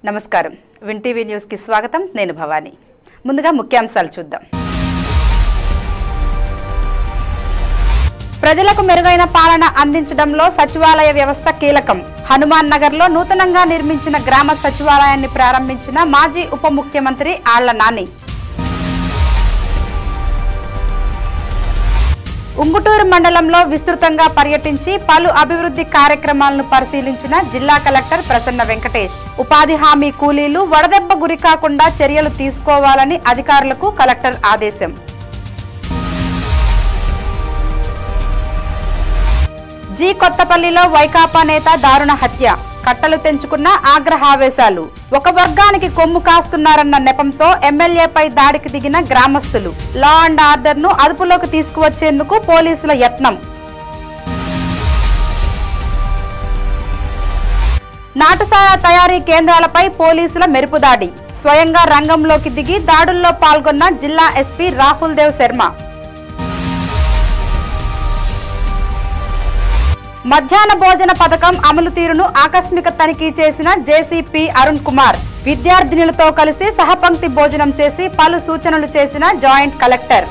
నమస్కారం win TV న్యూస్కి స్వాగతం నేను భవాని ముందుగా ముఖ్యాంశాలు చూద్దాం ప్రజలకు మెరుగైన పాలన అందించడంలో సచివాలయ వ్యవస్థ కీలకం హనుమాన్ నగర్లో నూతనంగా నిర్మించిన గ్రామ సచివాలయాన్ని ప్రారంభించిన మాజీ ఉప ముఖ్యమంత్రి ఆళ్ల నాని ఉంగుటూరు మండలంలో విస్తృతంగా పర్యటించి పలు అభివృద్ధి కార్యక్రమాలను పరిశీలించిన జిల్లా కలెక్టర్ ప్రసన్న వెంకటేష్ ఉపాధి హామీ కూలీలు వడదెబ్బ గురి కాకుండా చర్యలు తీసుకోవాలని అధికారులకు కలెక్టర్ ఆదేశం జీ కొత్తపల్లిలో వైకాపా నేత దారుణ హత్య కట్టలు తెంచుకున్న ఆగ్రహావేశాలు ఒక వర్గానికి కొమ్ము కాస్తున్నారన్న నెపంతో ఎమ్మెల్యేపై దాడికి దిగిన గ్రామస్తులు లా అండ్ ఆర్డర్ ను అదుపులోకి తీసుకువచ్చేందుకు పోలీసుల యత్నం నాటుసారా తయారీ కేంద్రాలపై పోలీసుల మెరుపుదాడి స్వయంగా రంగంలోకి దిగి దాడుల్లో పాల్గొన్న జిల్లా ఎస్పీ రాహుల్ దేవ్ శర్మ మధ్యాహ్న భోజన పథకం అమలు తీరును ఆకస్మిక తనిఖీ చేసిన జేసీపీ అరుణ్ కుమార్ విద్యార్థినులతో కలిసి సహపంక్తి భోజనం చేసి పలు సూచనలు చేసిన జాయింట్ కలెక్టర్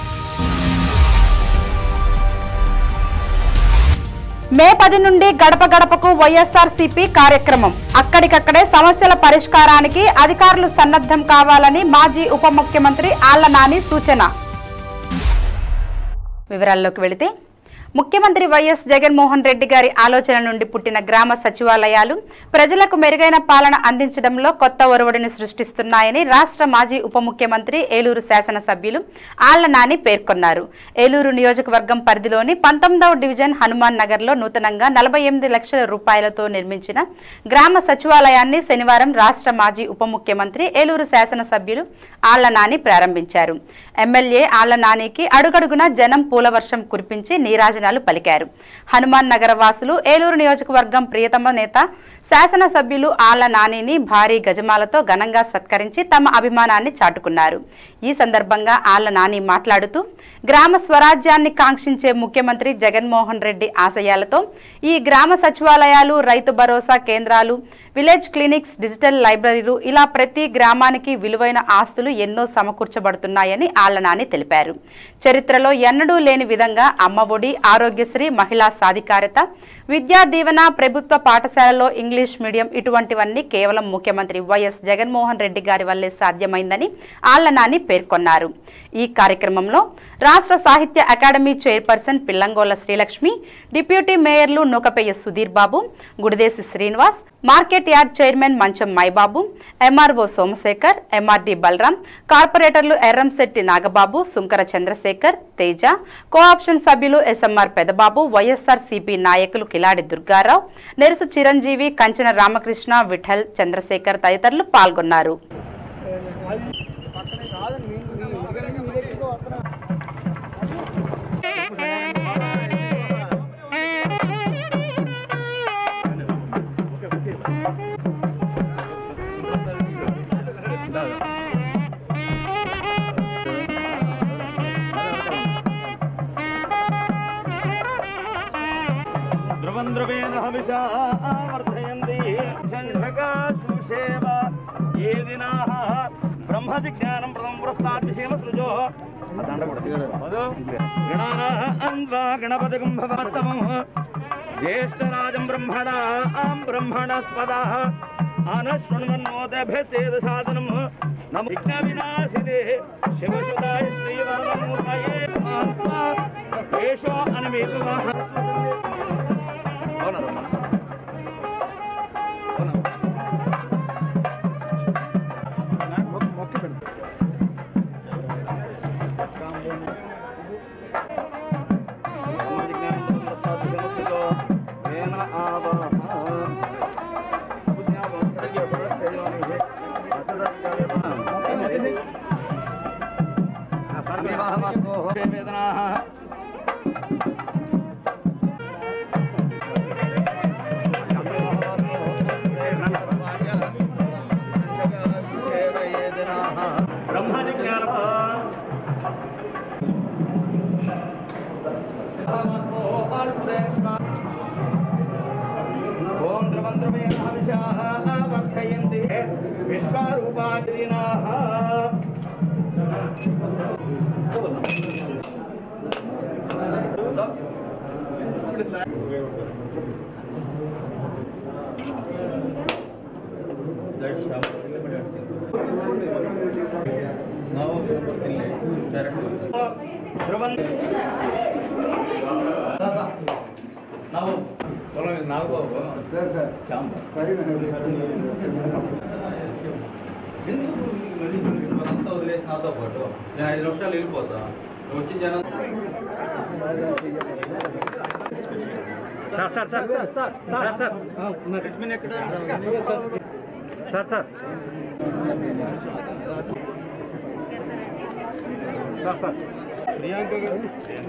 మే పది నుండి గడప గడపకు వైఎస్ఆర్ కార్యక్రమం అక్కడికక్కడే సమస్యల పరిష్కారానికి అధికారులు సన్నద్ధం కావాలని మాజీ ఉప ముఖ్యమంత్రి ఆళ్ల నాని సూచన వివరాల్లోకి వెళితే ముఖ్యమంత్రి వైఎస్ జగన్మోహన్ రెడ్డి గారి ఆలోచన నుండి పుట్టిన గ్రామ సచివాలయాలు ప్రజలకు మెరుగైన పాలన అందించడంలో కొత్త ఒరవడిని సృష్టిస్తున్నాయని రాష్ట్ర మాజీ ఉప ముఖ్యమంత్రి ఏలూరు శాసనసభ్యులు ఆళ్ల నాని పేర్కొన్నారు ఏలూరు నియోజకవర్గం పరిధిలోని పంతొమ్మిదవ డివిజన్ హనుమాన్ నగర్లో నూతనంగా నలభై ఎనిమిది లక్షల రూపాయలతో నిర్మించిన గ్రామ సచివాలయాన్ని శనివారం రాష్ట్ర మాజీ ఉప ముఖ్యమంత్రి ఏలూరు శాసనసభ్యులు ఆళ్ల నాని ప్రారంభించారు ఎమ్మెల్యే ఆళ్ల నానికి అడుగడుగున జనం పూలవర్షం కురిపించి నీరాజనాలు పలికారు హనుమాన్ నగర వాసులు ఏలూరు నియోజకవర్గం ప్రియతమ నేత శాసనసభ్యులు ఆళ్ల నానిని భారీ గజమాలతో ఘనంగా సత్కరించి తమ అభిమానాన్ని చాటుకున్నారు ఈ సందర్భంగా ఆళ్ల నాని మాట్లాడుతూ గ్రామ స్వరాజ్యాన్ని కాంక్షించే ముఖ్యమంత్రి జగన్మోహన్ రెడ్డి ఆశయాలతో ఈ గ్రామ సచివాలయాలు రైతు భరోసా కేంద్రాలు విలేజ్ క్లినిక్స్ డిజిటల్ లైబ్రరీలు ఇలా ప్రతి గ్రామానికి విలువైన ఆస్తులు ఎన్నో సమకూర్చబడుతున్నాయని ఆళ్ల నాని తెలిపారు చరిత్రలో ఎన్నడూ లేని విధంగా అమ్మఒడి ఆరోగ్యశ్రీ మహిళా సాధికారత విద్యా దీవెన ప్రభుత్వ పాఠశాలలో ఇంగ్లీష్ మీడియం ఇటువంటివన్నీ కేవలం ముఖ్యమంత్రి వైఎస్ జగన్మోహన్ రెడ్డి గారి వల్లే సాధ్యమైందని ఆళ్ల నాని పేర్కొన్నారు ఈ కార్యక్రమంలో రాష్ట్ర సాహిత్య academy chairperson Pillangola Srilakshmi deputy మేయర్లు Nukapeyya Sudhir Babu Gudidesi Srinivas market yard chairman Mancham Maibabu MRO Somashekar MRD Balaram కార్పొరేటర్లు ఎర్రంశెట్టి నాగబాబు సుంకర చంద్రశేఖర్ తేజ కోఆప్షన్ సభ్యులు ఎస్ఎంఆర్ పెదబాబు వైఎస్ఆర్ సిపి నాయకులు కిలాడి దుర్గారావు నెరుసు చిరంజీవి కంచన రామకృష్ణ విఠల్ చంద్రశేఖర్ తదితరులు పాల్గొన్నారు ధ్రువం ధ్రువేణ హవిషా వర్ధయంతి షణ్భగా సుషేవ ఏ దినాః బ్రహ్మ జిజ్ఞానం ప్రథమ పురస్తాద్ విషేమ సృజో గణానాన్వా గణపతిగం భవస్తమం జ్యేష్ఠరాజం బ్రహ్మణాం బ్రహ్మణస్పదా ఆనశృణ్వన్నోదభ్యసేద సాధనం నమ విఘ్న వినాశినే శివసుదాయ శ్రీవరమూర్తయే ఏషో అనమేతు వేదనా బ్రహ్మజిజ్ఞాన ఓం ద్రవం ద్రవేణ హవిషాః వర్ధయంతి విశ్వరూపాగ్రినాః ಧ್ರುವನ್ ನಾವು ನಾವು సార్ సార్ అంతా వదిలేసి నాతో పాటు నేను ఐదు నిమిషాలు వెళ్ళిపోతా నువ్వు వచ్చిన జనం sir sir sir sir sir sir sir రిడ్మిన్ ఎక్కడ sir sir sir sir Priyanka గారు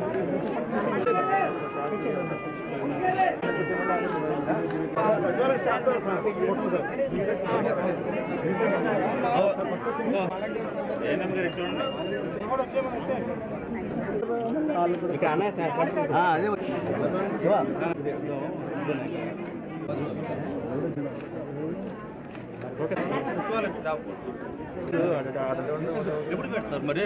అదే ఎప్పుడు పెడతారు మరి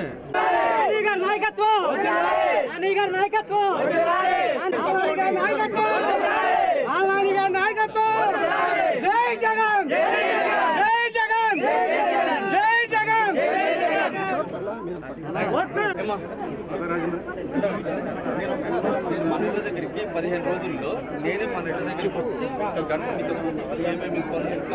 మన ఇళ్ళ దగ్గరికి పదిహేను రోజుల్లో నేనే మన ఇళ్ళ దగ్గరికి వచ్చి ఒక గంట మీతో కూర్చొని ఏమేమి పనులు ఇంకా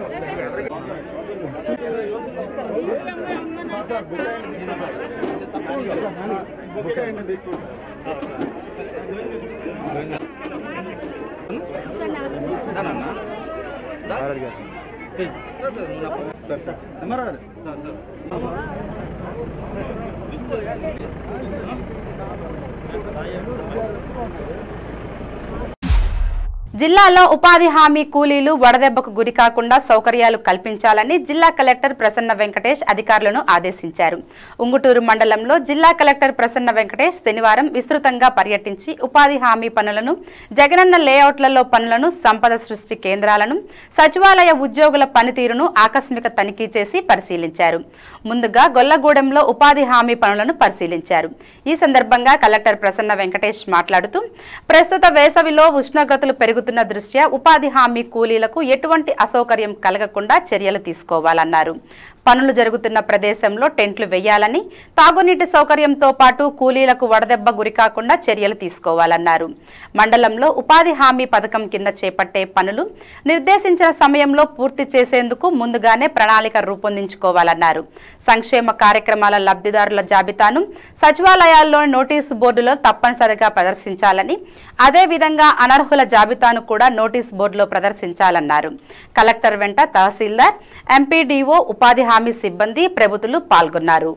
జిల్లాలో ఉపాధి హామీ కూలీలు వడదెబ్బకు గురి కాకుండా సౌకర్యాలు కల్పించాలని జిల్లా కలెక్టర్ ప్రసన్న వెంకటేష్ అధికారులను ఆదేశించారు ఉంగుటూరు మండలంలో జిల్లా కలెక్టర్ ప్రసన్న వెంకటేష్ శనివారం విస్తృతంగా పర్యటించి ఉపాధి హామీ పనులను జగనన్న లేఅవుట్లలో పనులను సంపద సృష్టి కేంద్రాలను సచివాలయ ఉద్యోగుల పనితీరును ఆకస్మిక తనిఖీ చేసి పరిశీలించారు ముందుగా గొల్లగూడెంలో ఉపాధి హామీ పనులను పరిశీలించారు ఈ సందర్భంగా కలెక్టర్ ప్రసన్న వెంకటేష్ మాట్లాడుతూ ప్రస్తుత వేసవిలో ఉష్ణోగ్రతలు పెరుగుతున్న దృష్ట్యా ఉపాధి హామీ కూలీలకు ఎటువంటి అసౌకర్యం కలగకుండా చర్యలు తీసుకోవాలన్నారు పనులు జరుగుతున్న ప్రదేశంలో టెంట్లు వేయాలని తాగునీటి సౌకర్యంతో పాటు కూలీలకు వడదెబ్బ గురికాకుండా చర్యలు తీసుకోవాలన్నారు మండలంలో ఉపాధి హామీ పథకం కింద చేపట్టే పనులు నిర్దేశించిన సమయంలో పూర్తి చేసేందుకు ముందుగానే ప్రణాళిక రూపొందించుకోవాలన్నారు సంక్షేమ కార్యక్రమాల లబ్ధిదారుల జాబితాను సచివాలయాల్లోని నోటీసు బోర్డులో తప్పనిసరిగా ప్రదర్శించాలని అదేవిధంగా అనర్హుల జాబితాను కూడా నోటీస్ బోర్డులో ప్రదర్శించాలన్నారు కలెక్టర్ వెంట తహసీల్దార్ ఎంపీడీఓ ఉపాధి హామీ సిబ్బంది ప్రభుత్వలు పాల్గొన్నారు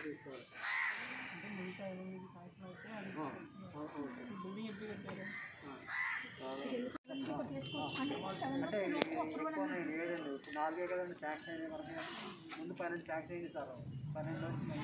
నాలుగే కదండి శాంక్షన్ అయ్యే వరకు ముందు పన్నెండు శాంక్షన్ అయింది సార్ పన్నెండు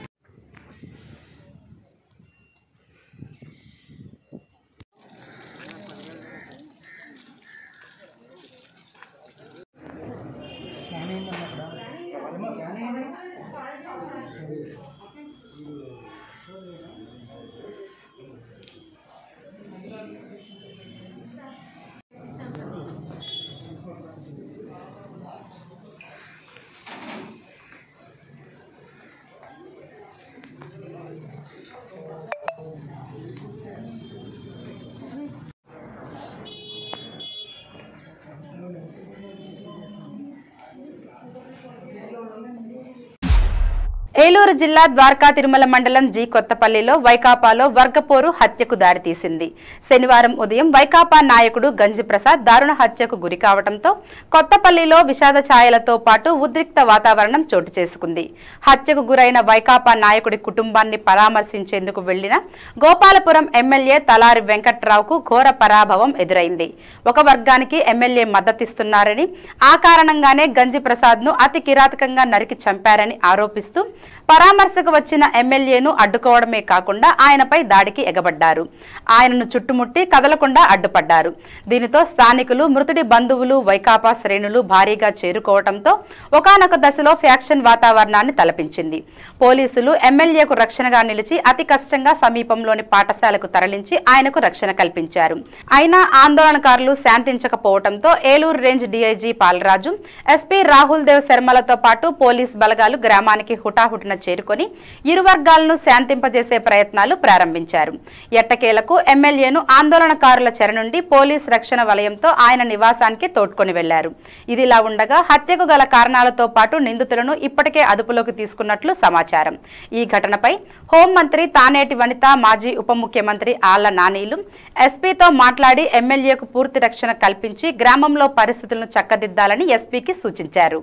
ఏలూరు జిల్లా ద్వారకా తిరుమల మండలం జి కొత్తపల్లిలో వైకాపాలో వర్గపోరు హత్యకు దారితీసింది శనివారం ఉదయం వైకాపా నాయకుడు గంజి ప్రసాద్ దారుణ హత్యకు గురి కావడంతో కొత్తపల్లిలో విషాద ఛాయలతో పాటు ఉద్రిక్త వాతావరణం చోటు చేసుకుంది హత్యకు గురైన వైకాపా నాయకుడి కుటుంబాన్ని పరామర్శించేందుకు వెళ్లిన గోపాలపురం ఎమ్మెల్యే తలారి వెంకట్రావుకు ఘోర పరాభవం ఎదురైంది ఒక వర్గానికి ఎమ్మెల్యే మద్దతిస్తున్నారని ఆ కారణంగానే గంజి ప్రసాద్ ను అతి కిరాతకంగా నరికి చంపారని ఆరోపిస్తూ పరామర్శకు వచ్చిన ఎమ్మెల్యేను అడ్డుకోవడమే కాకుండా ఆయనపై దాడికి ఎగబడ్డారు ఆయనను చుట్టుముట్టి కదలకుండా అడ్డుపడ్డారు దీనితో స్థానికులు మృతుడి బంధువులు వైకాపా శ్రేణులు భారీగా చేరుకోవడంతో ఒకానొక దశలో ఫ్యాక్షన్ వాతావరణాన్ని తలపించింది పోలీసులు ఎమ్మెల్యేకు రక్షణగా నిలిచి అతి కష్టంగా సమీపంలోని పాఠశాలకు తరలించి ఆయనకు రక్షణ కల్పించారు అయినా ఆందోళనకారులు శాంతించకపోవడంతో Eluru range DIG Palaraju SP Rahul Dev శర్మలతో పాటు పోలీస్ బలగాలు గ్రామానికి హుటాహుటిన చేరుకొని ఇరు వర్గాలను శాంతింపజేసే ప్రయత్నాలు ప్రారంభించారు ఎట్టకేలకు ఎమ్మెల్యేను ఆందోళనకారుల చెర నుండి పోలీస్ రక్షణ వలయంతో ఆయన నివాసానికి తోడ్కొని వెళ్లారు ఇదిలా ఉండగా హత్యకు గల కారణాలతో పాటు నిందితులను ఇప్పటికే అదుపులోకి తీసుకున్నట్లు సమాచారం ఈ ఘటనపై హోంమంత్రి తానేటి వనిత మాజీ ఉప ముఖ్యమంత్రి ఆళ్ల నానీలు ఎస్పీతో మాట్లాడి ఎమ్మెల్యేకు పూర్తి రక్షణ కల్పించి గ్రామంలో పరిస్థితులను చక్కదిద్దాలని ఎస్పీకి సూచించారు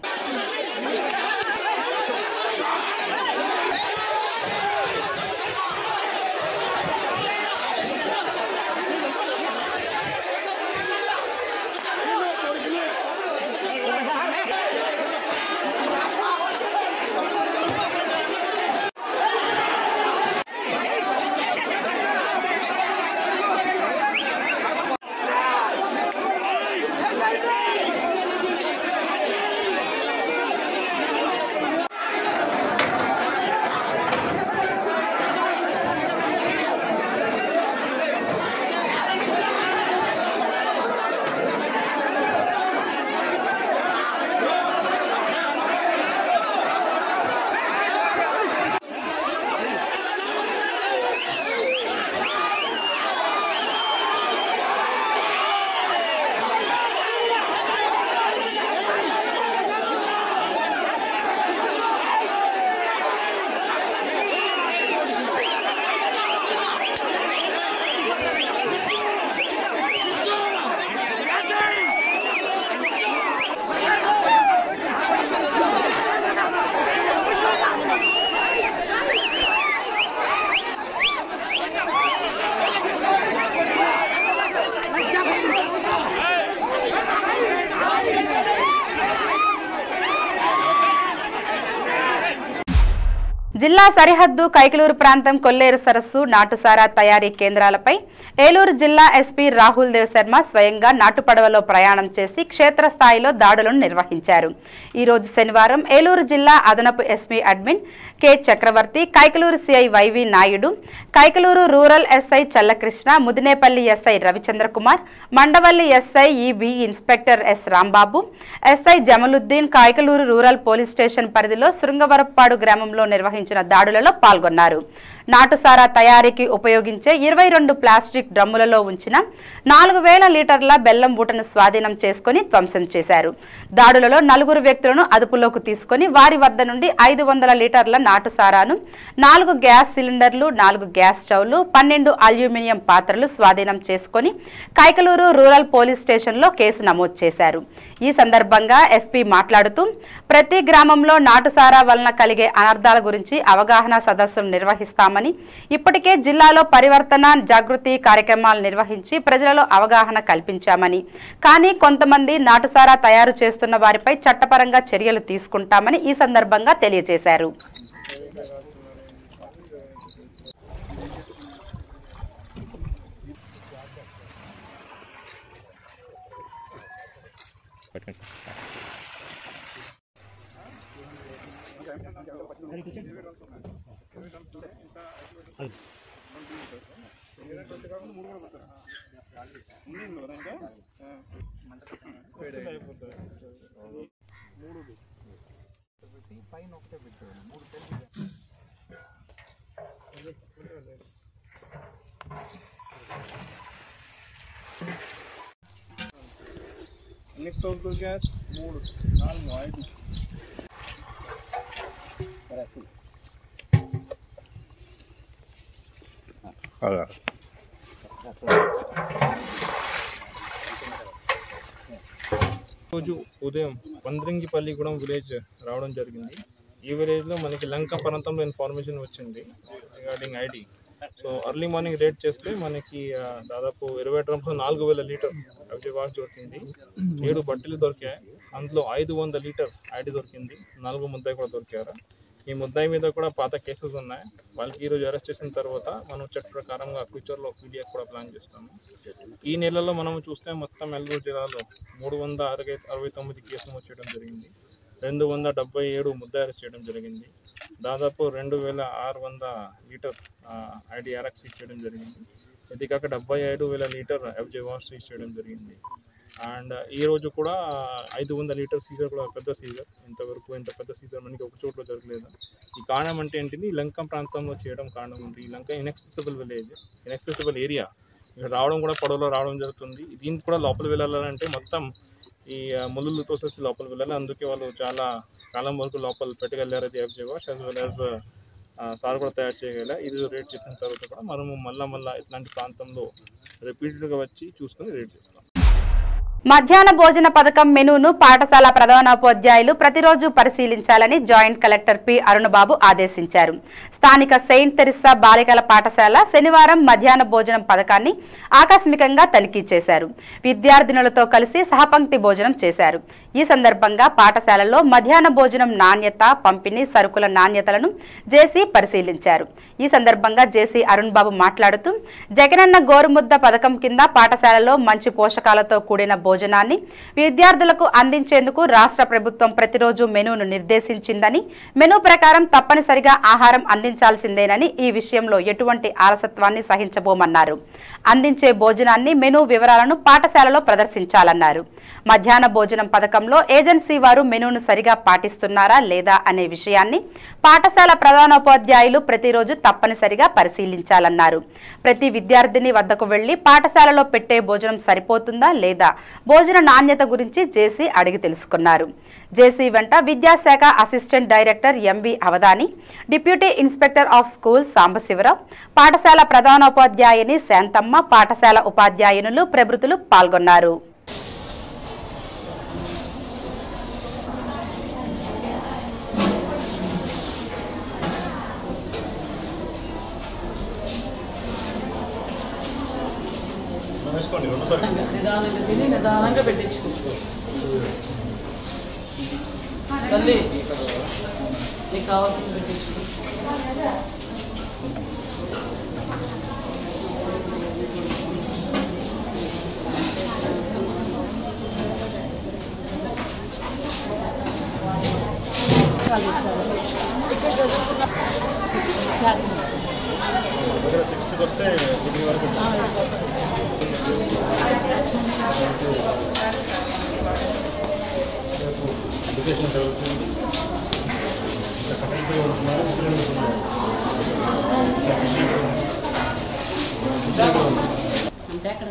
జిల్లా సరిహద్దు కైకలూరు ప్రాంతం కొల్లేరు సరస్సు నాటుసారా తయారీ కేంద్రాలపై ఏలూరు జిల్లా ఎస్పీ రాహుల్ దేవ్ శర్మ స్వయంగా నాటుపడవలో ప్రయాణం చేసి క్షేత్రస్థాయిలో దాడులను నిర్వహించారు ఈ రోజు శనివారం ఏలూరు జిల్లా అదనపు SP admin K Chakravarthi Kaikaluru CI YV Naidu Kaikaluru rural SI Challakrishna Mudinepalli SI Ravichandra Kumar Mandavalli SI EB inspector S Rambabu SI Jamaluddin Kaikaluru rural police station పరిధిలో శృంగవరప్పాడు గ్రామంలో నిర్వహించిన దాడులలో పాల్గొన్నారు నాటుసారా తయారీకి ఉపయోగించే ఇరవై రెండు ప్లాస్టిక్ డ్రమ్ములలో ఉంచిన నాలుగు వేల లీటర్ల బెల్లం ఊటను స్వాధీనం చేసుకుని ధ్వంసం చేశారు దాడులలో నలుగురు వ్యక్తులను అదుపులోకి తీసుకుని వారి వద్ద నుండి ఐదు వందల లీటర్ల నాటుసారాను నాలుగు గ్యాస్ సిలిండర్లు నాలుగు గ్యాస్ స్టవ్లు పన్నెండు అల్యూమినియం పాత్రలు స్వాధీనం చేసుకుని కైకలూరు రూరల్ పోలీస్ స్టేషన్లో కేసు నమోదు చేశారు ఈ సందర్భంగా ఎస్పీ మాట్లాడుతూ ప్రతి గ్రామంలో నాటుసారా వలన కలిగే అనర్థాల గురించి అవగాహన సదస్సులు నిర్వహిస్తామని ఇప్పటికే జిల్లాలో పరివర్తన జాగృతి కార్యక్రమాలు నిర్వహించి ప్రజలలో అవగాహన కల్పించామని కానీ కొంతమంది నాటుసారా తయారు చేస్తున్న వారిపై చట్టపరంగా చర్యలు తీసుకుంటామని ఈ సందర్భంగా తెలియజేశారు నెక్స్ట్ అవుట్డోర్ గ్యాస్ మూడు నాలుగు ఐదు రోజు ఉదయం పంద్రింగిపల్లిగూడెం విలేజ్ రావడం జరిగింది ఈ విలేజ్లో మనకి లంక ప్రాంతంలో ఇన్ఫర్మేషన్ వచ్చింది regarding ID so early morning raid చేస్తే మనకి ఆ, దాదాపు ఇరవై డ్రమ్స్ నాలుగు వేల లీటర్ అవి వాచ్ దొరికింది ఏడు బట్టలు దొరికాయి అందులో ఐదు వందల లీటర్ ఐడి దొరికింది నాలుగు ముద్దాయి కూడా దొరికారు ఈ ముద్దాయి మీద కూడా పాత కేసెస్ ఉన్నాయి వాళ్ళకి ఈరోజు అరెస్ట్ చేసిన తర్వాత మనం చట్ట ప్రకారంగా ఫ్యూచర్లో పీడిఎఫ్ కూడా ప్లాన్ చేస్తాము ఈ నెలలో మనం చూస్తే మొత్తం నెల్లూరు జిల్లాలో మూడు వంద అరవై అరవై తొమ్మిది కేసులు వచ్చేయడం జరిగింది రెండు వంద డెబ్బై ఏడు ముద్దాయి అరెస్ట్ చేయడం జరిగింది దాదాపు రెండు వేల ఆరు వంద లీటర్ ఐడిఆర్ఎక్స్ సీజ్ చేయడం జరిగింది ఇది కాక డెబ్బై ఐదు వేల లీటర్ ఎఫ్జే వాష్ సీజ్ చేయడం జరిగింది అండ్ ఈ రోజు కూడా ఐదు వందల లీటర్ సీజర్ కూడా పెద్ద సీజర్ ఇంతవరకు ఇంత పెద్ద సీజర్ మనకి ఒక చోట్ల జరగలేదు ఈ కారణం అంటే ఏంటిది ఈ లంక ప్రాంతంలో చేయడం కారణం ఉంది ఈ లంక ఇన్ఎక్సెసిబుల్ విలేజ్ ఇన్ఎక్సెసిబుల్ ఏరియా ఇక్కడ రావడం కూడా పడవలో రావడం జరుగుతుంది దీనికి కూడా లోపల వెళ్ళాలంటే మొత్తం ఈ ఆ, ముళ్ళులు తోసేసి లోపల వెళ్ళాలి అందుకే వాళ్ళు చాలా కాలం వరకు లోపల పెట్టగలిగారు అది FJ wash as well as sir కూడా తయారు చేయగల ఇది రేట్ చేసిన తర్వాత కూడా మనము మళ్ళా మళ్ళా ఇట్లాంటి ప్రాంతంలో రిపీటెడ్గా వచ్చి చూసుకొని రేట్ చేస్తాం మధ్యాహ్న భోజన పథకం మెనూను పాఠశాల ప్రధానోపాధ్యాయులు ప్రతిరోజు పరిశీలించాలని జాయింట్ కలెక్టర్ పి అరుణబాబు ఆదేశించారు స్థానిక సెయింట్ తెరిసా బాలికల పాఠశాల శనివారం మధ్యాహ్న భోజనం పథకాన్ని ఆకస్మికంగా తనిఖీ చేశారు విద్యార్థినులతో కలిసి సహపంక్తి భోజనం చేశారు ఈ సందర్భంగా పాఠశాలలో మధ్యాహ్న భోజనం నాణ్యత పంపిణీ సరుకుల నాణ్యతలను జేసీ పరిశీలించారు ఈ సందర్భంగా జేసీ అరుణ్ బాబు మాట్లాడుతూ జగనన్న గోరుముద్ద పథకం కింద పాఠశాలలో మంచి పోషకాలతో కూడిన భోజనాన్ని విద్యార్థులకు అందించేందుకు రాష్ట్ర ప్రభుత్వం ప్రతిరోజు మెనూను నిర్దేశించిందని మెనూ ప్రకారం తప్పనిసరిగా ఆహారం అందించాల్సిందేనని ఈ విషయంలో ఎటువంటి ఆలసత్వాన్ని సహించబోమన్నారు అందించే భోజనాన్ని మెనూ వివరాలను పాఠశాలలో ప్రదర్శించాలన్నారు మధ్యాహ్న భోజనం పథకంలో ఏజెన్సీ వారు మెనూను సరిగా పాటిస్తున్నారా లేదా అనే విషయాన్ని పాఠశాల ప్రధానోపాధ్యాయులు ప్రతిరోజు తప్పనిసరిగా పరిశీలించాలన్నారు ప్రతి విద్యార్థిని వద్దకు వెళ్లి పాఠశాలలో పెట్టే భోజనం సరిపోతుందా లేదా భోజన నాణ్యత గురించి జేసీ అడిగి తెలుసుకున్నారు జేసీ వెంట విద్యాశాఖ assistant director MV Avadhani deputy inspector of schools Sambasivarao పాఠశాల ప్రధానోపాధ్యాయుని శాంతమ్మ పాఠశాల ఉపాధ్యాయునులు ప్రభృతులు పాల్గొన్నారు నిదానంగా తిని నిదానంగా పెట్టించుకో తల్లి నీకు కావాల్సింది పెట్టించుకో సిక్స్త్ వస్తే డిగ్రీ వరకు ఎడ్యుకేషన్ జరుగుతుంది ఇంకా కమ్యూనిటీ ఉంటున్నారు స్టూడెంట్స్ ఉన్నారు అంటే అక్కడ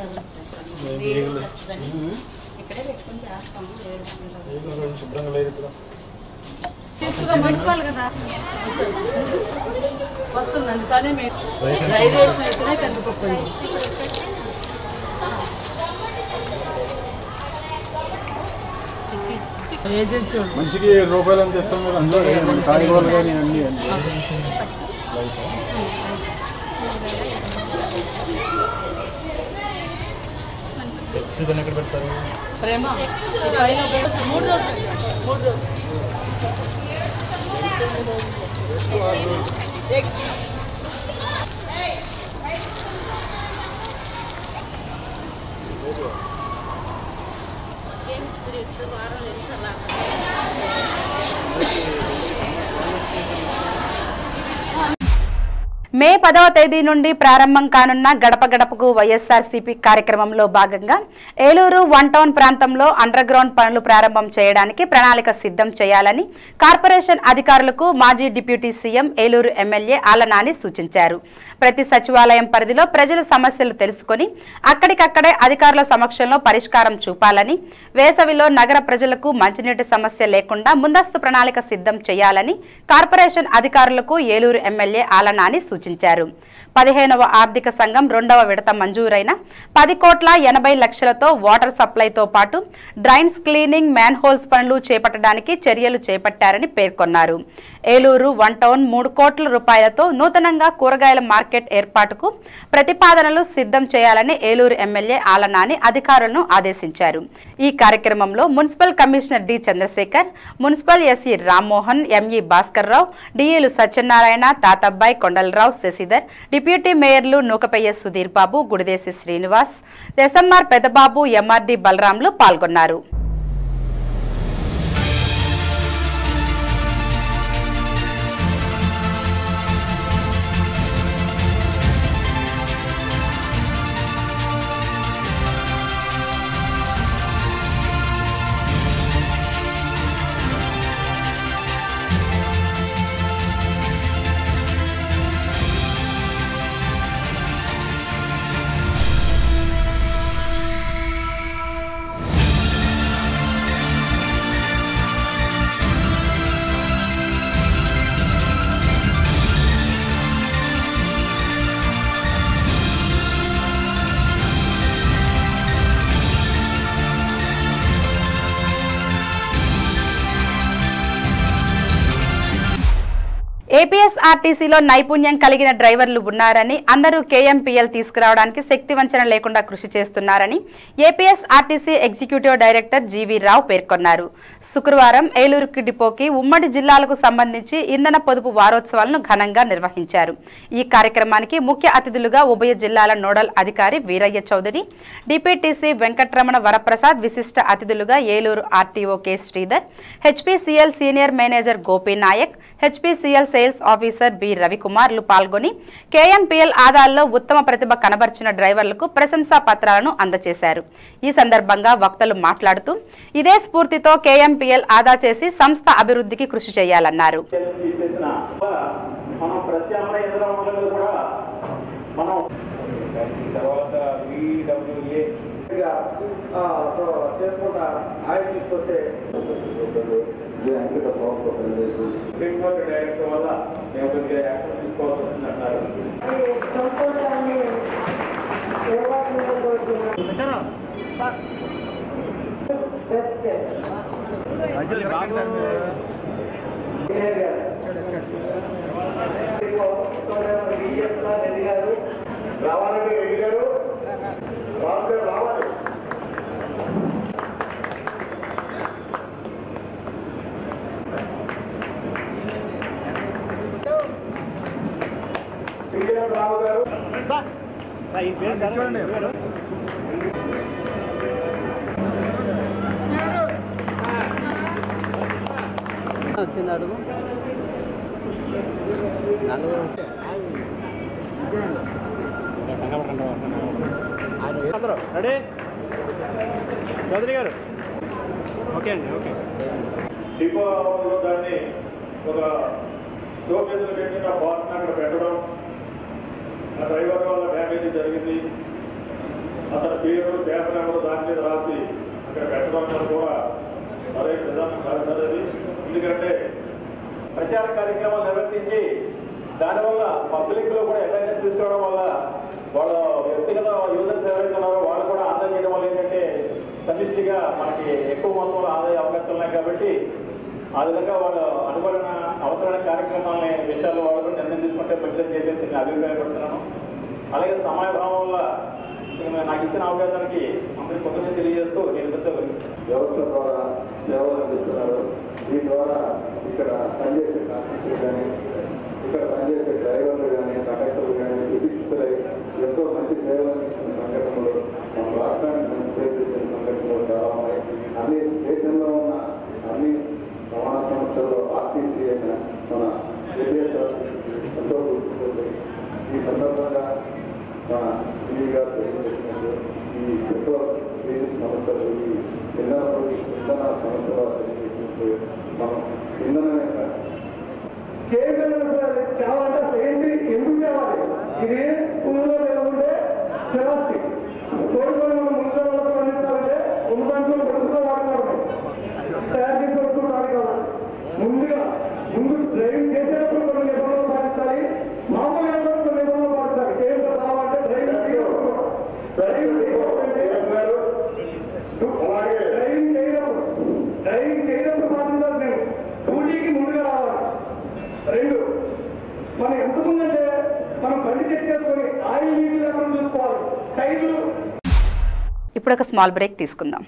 ఇక్కడే పెట్టుకుని చేస్తాము ఏడు శుభ్రంగా లేదు ఇక్కడ తీసుకురా పట్టుకోవాలి కదా వస్తుందండి కానీ మీరు రైల్వేషన్ అయితేనే కందిపప్పు అండి ఏజెన్సీ వాళ్ళు మనిషికి ఏడు రూపాయలు అని తెస్తాం కదా అందులో ఏమన్నా కాయగూరలు కానీ అన్ని అన్ని ఎగ్స్ ఇవన్నీ ఎక్కడ పెడతారు ప్రేమ ఈ పైన ఒక- మూడు రోజులు మూడు రోజులు మే పదవ తేదీ నుండి ప్రారంభం కానున్న గడప గడపకు వైఎస్ఆర్సీపీ కార్యక్రమంలో భాగంగా ఏలూరు వన్ టౌన్ ప్రాంతంలో అండర్ గ్రౌండ్ పనులు ప్రారంభం చేయడానికి ప్రణాళిక సిద్ధం చేయాలని కార్పొరేషన్ అధికారులకు మాజీ deputy CM Eluru MLA Alanani సూచించారు ప్రతి సచివాలయం పరిధిలో ప్రజల సమస్యలు తెలుసుకొని అక్కడికక్కడే అధికారుల సమక్షంలో పరిష్కారం చూపాలని వేసవిలో నగర ప్రజలకు మంచినీటి సమస్య లేకుండా ముందస్తు ప్రణాళిక సిద్ధం చేయాలని కార్పొరేషన్ అధికారులకు ఏలూరు ఎమ్మెల్యే ఆలనాని సూచించారు పదిహేనవ ఆర్థిక సంఘం రెండవ విడత మంజూరైన పది కోట్ల ఎనభై లక్షలతో వాటర్ సప్లైతో పాటు డ్రైన్స్ క్లీనింగ్ మ్యాన్ హోల్స్ పనులు చేపట్టడానికి చర్యలు చేపట్టారని పేర్కొన్నారు ఏలూరు వన్ టౌన్ మూడు కోట్ల రూపాయలతో నూతనంగా కూరగాయల మార్కెట్ ఏర్పాటుకు ప్రతిపాదనలు సిద్ధం చేయాలని ఏలూరు ఎమ్మెల్యే ఆలనాని అధికారులను ఆదేశించారు ఈ కార్యక్రమంలో municipal commissioner D Chandrasekhar municipal SE Rammohan ME Bhaskar Rao డిఏలు సత్యనారాయణ తాతబ్బాయి కొండలరావు శశిధర్ డిప్యూటీ మేయర్లు నూకపయ్య సుధీర్ బాబు గుడిదేశి శ్రీనివాస్ ఎస్ఎంఆర్ పెద్దబాబు ఎంఆర్డి బలరాంలు పాల్గొన్నారు ఏపీఎస్ఆర్టీసీలో నైపుణ్యం కలిగిన డ్రైవర్లు ఉన్నారని అందరూ కేఎంపీఎల్ తీసుకురావడానికి శక్తి వంచన లేకుండా కృషి చేస్తున్నారని APSRTC executive director GV Rao పేర్కొన్నారు శుక్రవారం ఏలూరు డిపోకి ఉమ్మడి జిల్లాలకు సంబంధించి ఇంధన పొదుపు వారోత్సవాలను ఘనంగా నిర్వహించారు ఈ కార్యక్రమానికి ముఖ్య అతిథులుగా ఉభయ జిల్లాల నోడల్ అధికారి వీరయ్య చౌదరి డిపిటిసి వెంకట్రమణ వరప్రసాద్ విశిష్ట అతిథులుగా Eluru RTO K Sridhar HPCL senior manager Gopi Nayak HPCL sales officer B రవికుమార్లు పాల్గొని కేఎంపీఎల్ ఆదాల్లో ఉత్తమ ప్రతిభ కనబర్చిన డ్రైవర్లకు ప్రశంసా పత్రాలను అందజేశారు ఈ సందర్భంగా వక్తలు మాట్లాడుతూ ఇదే స్ఫూర్తితో కేఎంపీఎల్ ఆదా చేసి సంస్థ అభివృద్ధికి కృషి చేయాలన్నారు తీసేసిన మనం ప్రత్యామ్నాయ ఇంధన వనరులు కూడా మనం తర్వాత విడబ్ల్యూఏ చేసుకుంటా ఆయిల్ తీసుకొస్తే పెట్టుబడి డైరెక్టర్ వల్ల మేము కొద్దిగా యాక్షన్ తీసుకోవాల్సి వస్తుంది అంటారు రావాలంటే రెడ్డి గారు రాజు గారు రావాలి విజయరావు రావు గారు వచ్చింది అడుగు నలుగురు అందరూ రెడీ చౌదరి గారు ఓకే అండి ఓకే డిపో దాన్ని ఒక షోకేసులు పెట్టిన బాక్స్ అక్కడ పెట్టడం ఆ డ్రైవర్ వల్ల డ్యామేజ్ జరిగింది అతని పేరు పేపర్ నెంబర్ దాని మీద రాసి అక్కడ పెట్టడం అన్నది కూడా సరైన విధానం కాదు సార్ అది ఎందుకంటే ప్రచార కార్యక్రమాలు నిర్వర్తించి దానివల్ల పబ్లిక్ లో కూడా అవేర్నెస్ తీసుకోవడం వల్ల వాళ్ళ వ్యక్తిగత యూజర్స్ ఎవరైతే ఉన్నారో వాళ్ళు కూడా ఆదాయం చేయడం వల్ల ఏంటంటే సమిష్టిగా మనకి ఎక్కువ మొత్తంలో ఆదాయ అవకాశాలు ఉన్నాయి కాబట్టి ఆ విధంగా వాళ్ళు అనుగుణ అవసరమైన కార్యక్రమాలని విషయాల్లో వాళ్ళు కూడా నిర్ణయం తీసుకుంటే మంచిది చేసేసి నేను అభిప్రాయపడుతున్నాను అలాగే సమయభావం వల్ల నేను నాకు ఇచ్చిన అవకాశానికి అందరికీ కొంచెం తెలియజేస్తూ నేను వ్యవస్థ ద్వారా సేవలు అందిస్తున్నారు దీని ద్వారా ఇక్కడ పనిచేసే కార్మికులు కానీ ఇక్కడ పనిచేసే డ్రైవర్లు కానీ కండక్టర్లు కానీ విధిస్తులై ఎంతో మంచి సేవలు అందిస్తున్న సంఘటనలు మన రాష్ట్రానికి మంచి పేరు తెచ్చిన సంఘటనలు చాలా ఉన్నాయి అన్ని దేశంలో ఉన్న అన్ని రవాణా సంస్థల్లో ఆర్టీసీ అయిన మన ఏపీఎస్ ఎంతో గుర్తింపు ఈ సందర్భంగా మన టీవీ గారు తెలియజేసినట్టు ఈ పెట్రోల్ డీజిల్ సంస్థలు ఈ ఇంధన ఇంధన సంస్థల తెలియజేసినట్టు మనం ఇంధనం యొక్క కావాలంటే ఏంటి ఎందుకు తేవాలి ఇది ఊళ్ళో లేకుంటే స్థిరాస్తి కోరుకొని మనం ముందుగా వాళ్ళకు అందించాలంటే ఉన్న దాంట్లో ప్రభుత్వం వాడుకోవడం తయారు చేసే వస్తువులు కాదు కావాలి ముందుగా ముందు డ్రైవింగ్ చేసేటప్పుడు కొన్ని నిబంధనలు పాటించాలి మామూలుగా కూడా కొన్ని నిబంధనలు పాటించాలి ఇప్పుడు ఒక స్మాల్ బ్రేక్ తీసుకుందాం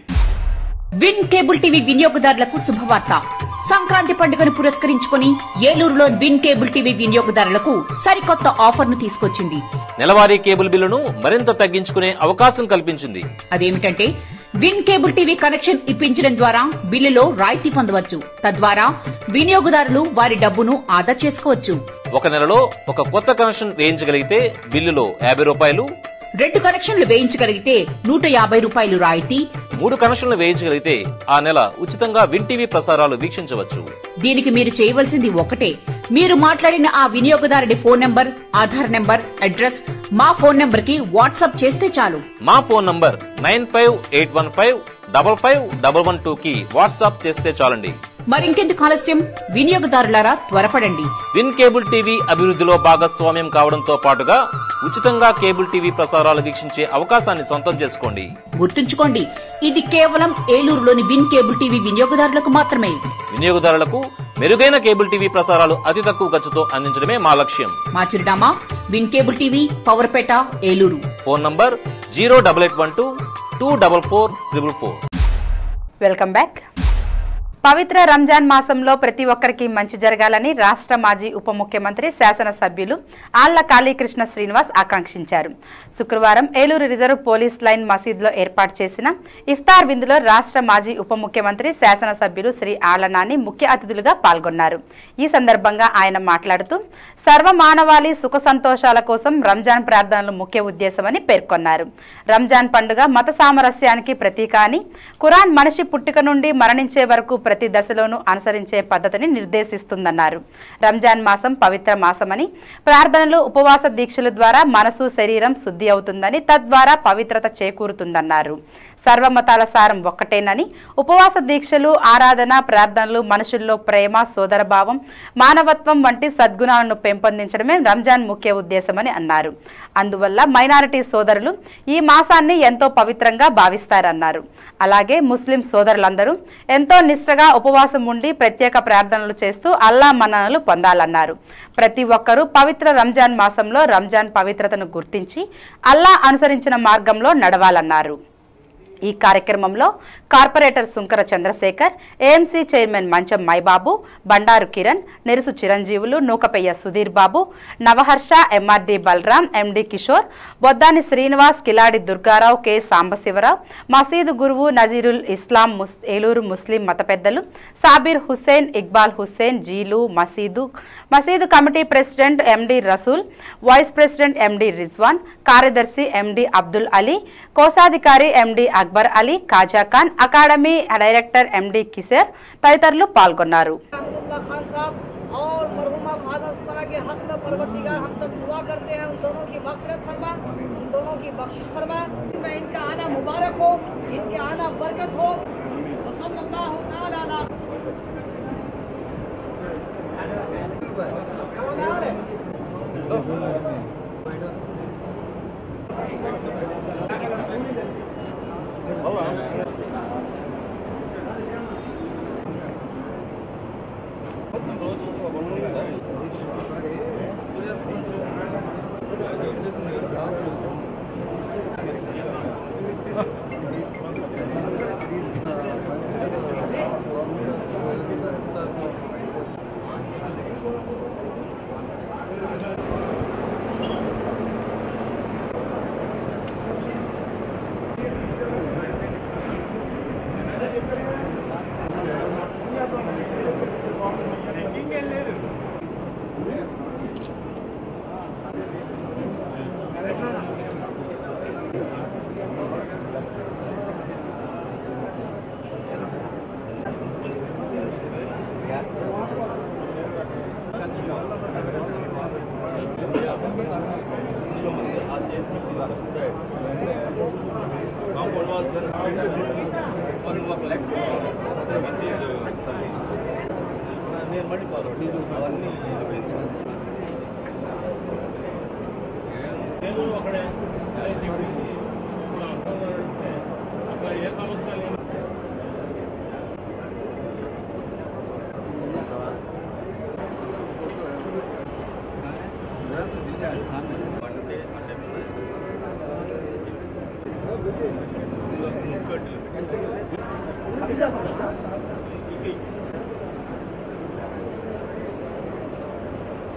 విన్ కేబుల్ టీవీ వినియోగదారులకు శుభవార్త సంక్రాంతి పండుగను పురస్కరించుకుని ఏలూరులో విన్ కేబుల్ టీవీ వినియోగదారులకు సరికొత్త ఆఫర్ను తీసుకొచ్చింది నెలవారీ కేబుల్ బిల్లును మరింత తగ్గించుకునే అవకాశం కల్పించింది అదేమిటంటే విన్ కేబుల్ టీవీ కనెక్షన్ ఇప్పించడం ద్వారా బిల్లులో రాయితీ పొందవచ్చు తద్వారా వినియోగదారులు వారి డబ్బును ఆదా చేసుకోవచ్చు ఒక నెలలో ఒక కొత్త కనెక్షన్ వేయించగలిగితే బిల్లులో యాభై రూపాయలు రెండు కనెక్షన్లు వేయించగలిగితే నూట యాభై రూపాయలు రాయితీ మూడు కనెక్షన్లు వేయించగలిగితే ఆ నెల ఉచితంగా విన్ టీవీ ప్రసారాలు వీక్షించవచ్చు దీనికి మీరు చేయవలసింది ఒకటే మీరు మాట్లాడిన ఆ వినియోగదారుడి phone number Aadhaar number address మా ఫోన్ నంబర్ కి వాట్సాప్ చేస్తే చాలు మా phone number nine five eight one five double five double one two కి వాట్సాప్ చేస్తే చాలండి మరింకెందుకు ఆలస్యం వినియోగదారులారా త్వరపడండి విన్ కేబుల్ టీవీ అభివృద్ధిలో భాగస్వామ్యం కావడంతో పాటుగా ఉచితంగా కేబుల్ టీవీ ప్రసారాలు వీక్షించే అవకాశాన్ని సొంతం చేసుకోండి గుర్తుంచుకోండి ఇది కేవలం ఏలూరులోని విన్ కేబుల్ టీవీ వినియోగదారులకు మాత్రమే వినియోగదారులకు మెరుగైన కేబుల్ టీవీ ప్రసారాలు అతి తక్కువ ఖర్చుతో అందించడమే మా లక్ష్యం మా చిరునామా Win cable TV Powerpet Eluru phone number zero double eight one two two double four triple four welcome back పవిత్ర రంజాన్ మాసంలో ప్రతి ఒక్కరికి మంచి జరగాలని రాష్ట్ర మాజీ ఉప ముఖ్యమంత్రి శాసనసభ్యులు ఆళ్ల కాళీకృష్ణ శ్రీనివాస్ ఆకాంక్షించారు శుక్రవారం ఏలూరు రిజర్వ్ పోలీస్ లైన్ మసీద్లో ఏర్పాటు చేసిన ఇఫ్తార్ విందులో రాష్ట్ర మాజీ ఉప ముఖ్యమంత్రి శాసనసభ్యులు శ్రీ ఆళ్ల నాని ముఖ్య అతిథులుగా పాల్గొన్నారు ఈ సందర్భంగా ఆయన మాట్లాడుతూ సర్వ మానవాళి సుఖ సంతోషాల కోసం రంజాన్ ప్రార్థనలు ముఖ్య ఉద్దేశమని పేర్కొన్నారు రంజాన్ పండుగ మత సామరస్యానికి ప్రతీక అని ఖురాన్ మనిషి పుట్టుక నుండి మరణించే వరకు ప్రతి దశలోనూ అనుసరించే పద్ధతిని నిర్దేశిస్తుందన్నారు రంజాన్ మాసం పవిత్ర మాసమని ప్రార్థనలు ఉపవాస దీక్షల ద్వారా మనసు శరీరం శుద్ధి అవుతుందని తద్వారా పవిత్రత చేకూరుతుందన్నారు సర్వమతాల సారం ఒక్కటేనని ఉపవాస దీక్షలు ఆరాధన ప్రార్థనలు మనుషుల్లో ప్రేమ సోదరభావం మానవత్వం వంటి సద్గుణాలను పెంపొందించడమే రంజాన్ ముఖ్య ఉద్దేశమని అన్నారు అందువల్ల మైనారిటీ సోదరులు ఈ మాసాన్ని ఎంతో పవిత్రంగా భావిస్తారన్నారు అలాగే ముస్లిం సోదరులందరూ ఎంతో నిష్ఠగా ఉపవాసం ఉండి ప్రత్యేక ప్రార్థనలు చేస్తూ అల్లా మన్ననలు పొందాలన్నారు ప్రతి ఒక్కరూ పవిత్ర రంజాన్ మాసంలో రంజాన్ పవిత్రతను గుర్తించి అల్లా అనుసరించిన మార్గంలో నడవాలన్నారు ఈ కార్యక్రమంలో corporator Sunkara Chandrasekhar AMC chairman Mancham Maibabu Bandaru Kiran Nerusu Chiranjeevulu Nukapeyya Sudhir Babu Navaharsha MRD Balaram MD Kishore Boddani Srinivas Kiladi Durgarao K Sambasivarao మసీదు గురువు నజీరుల్ ఇస్లాం ముస్ ఏలూరు ముస్లిం మత పెద్దలు సాబిర్ హుస్సేన్ ఇక్బాల్ హుస్సేన్ జీలు మసీదు మసీదు committee president MD Rasool vice president MD Rizwan కార్యదర్శి ఎండి అబ్దుల్ అలీ కోశాధికారి MD Akbar Ali Khaja Khan academy director MD Kiser తదితరులు పాల్గొన్నారు अब्दुल्ला खान साहब और मरहुमा फादर सुल्ताना के हक में परवरदिगार हम सब दुआ करते हैं उन दोनों की मगफिरत फरमा उन दोनों की बख्शिश फरमा में इनका आना मुबारक हो इनके आना बरकत हो वसल्लल्लाहु ताला अला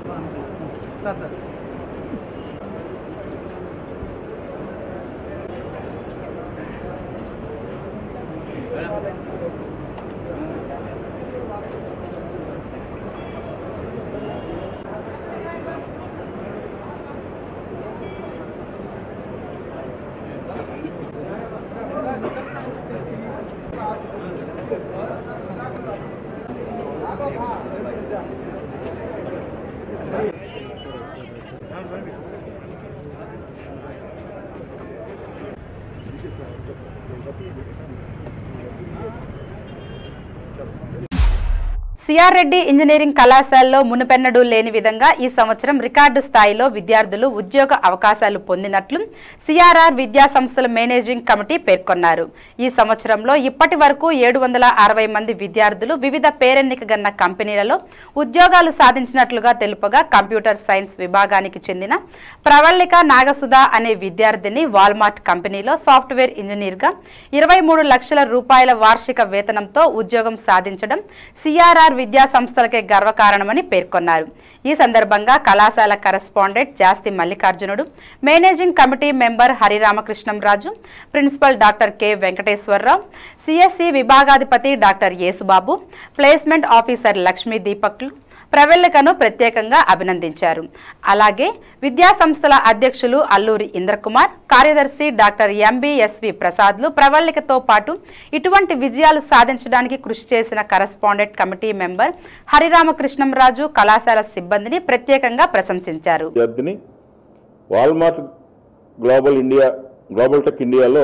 సిఆర్ రెడ్డి ఇంజనీరింగ్ కళాశాలలో మునుపెన్నడూ లేని విధంగా ఈ సంవత్సరం రికార్డు స్థాయిలో విద్యార్థులు ఉద్యోగ అవకాశాలు పొందినట్లు సిఆర్ఆర్ విద్యా సంస్థల మేనేజింగ్ కమిటీ పేర్కొన్నారు ఈ సంవత్సరంలో ఇప్పటి వరకు ఏడు వందల అరవై మంది విద్యార్థులు వివిధ పేరెన్నిక గన్న కంపెనీలలో ఉద్యోగాలు సాధించినట్లుగా తెలుపగా కంప్యూటర్ సైన్స్ విభాగానికి చెందిన ప్రవళిక నాగసుధ అనే విద్యార్థిని వాల్మార్ట్ కంపెనీలో సాఫ్ట్వేర్ ఇంజనీర్గా ఇరవై మూడు లక్షల రూపాయల వార్షిక వేతనంతో ఉద్యోగం సాధించడం సిఆర్ఆర్ విద్యా సంస్థలకే గర్వకారణమని పేర్కొన్నారు ఈ సందర్భంగా కళాశాల correspondent Jasti Mallikarjunudu managing committee member Hariramakrishnam Raju principal doctor K Venkateswararao CSC విభాగాధిపతి doctor Yesubabu placement officer Lakshmi దీపక్లు ప్రవెల్లికను ప్రత్యేకంగా అభినందించారు అలాగే విద్యా సంస్థల అధ్యక్షులు అల్లూరి ఇంద్రకుమార్ కార్యదర్శి డాక్టర్ ఎంబీఎస్వి ప్రసాద్లు ప్రవల్లికతో పాటు ఇటువంటి విజయాలు సాధించడానికి కృషి చేసిన కరస్పాండెంట్ కమిటీ మెంబర్ హరిరామకృష్ణంరాజు కళాశాల సిబ్బందిని ప్రత్యేకంగా ప్రశంసించారు విద్యార్థిని Walmart global India global tech ఇండియాలో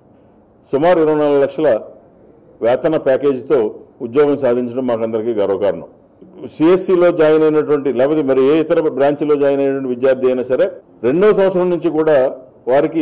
సుమారు ఇరవై నాలుగు లక్షల వేతన ప్యాకేజీతో ఉద్యోగం సాధించడం మాకందరికీ గర్వకారణం సిఎస్సిలో జాయిన్ అయినటువంటి లేకపోతే మరి ఏ ఇతర బ్రాంచ్లో జాయిన్ అయినటువంటి విద్యార్థి అయినా సరే రెండో సంవత్సరం నుంచి కూడా వారికి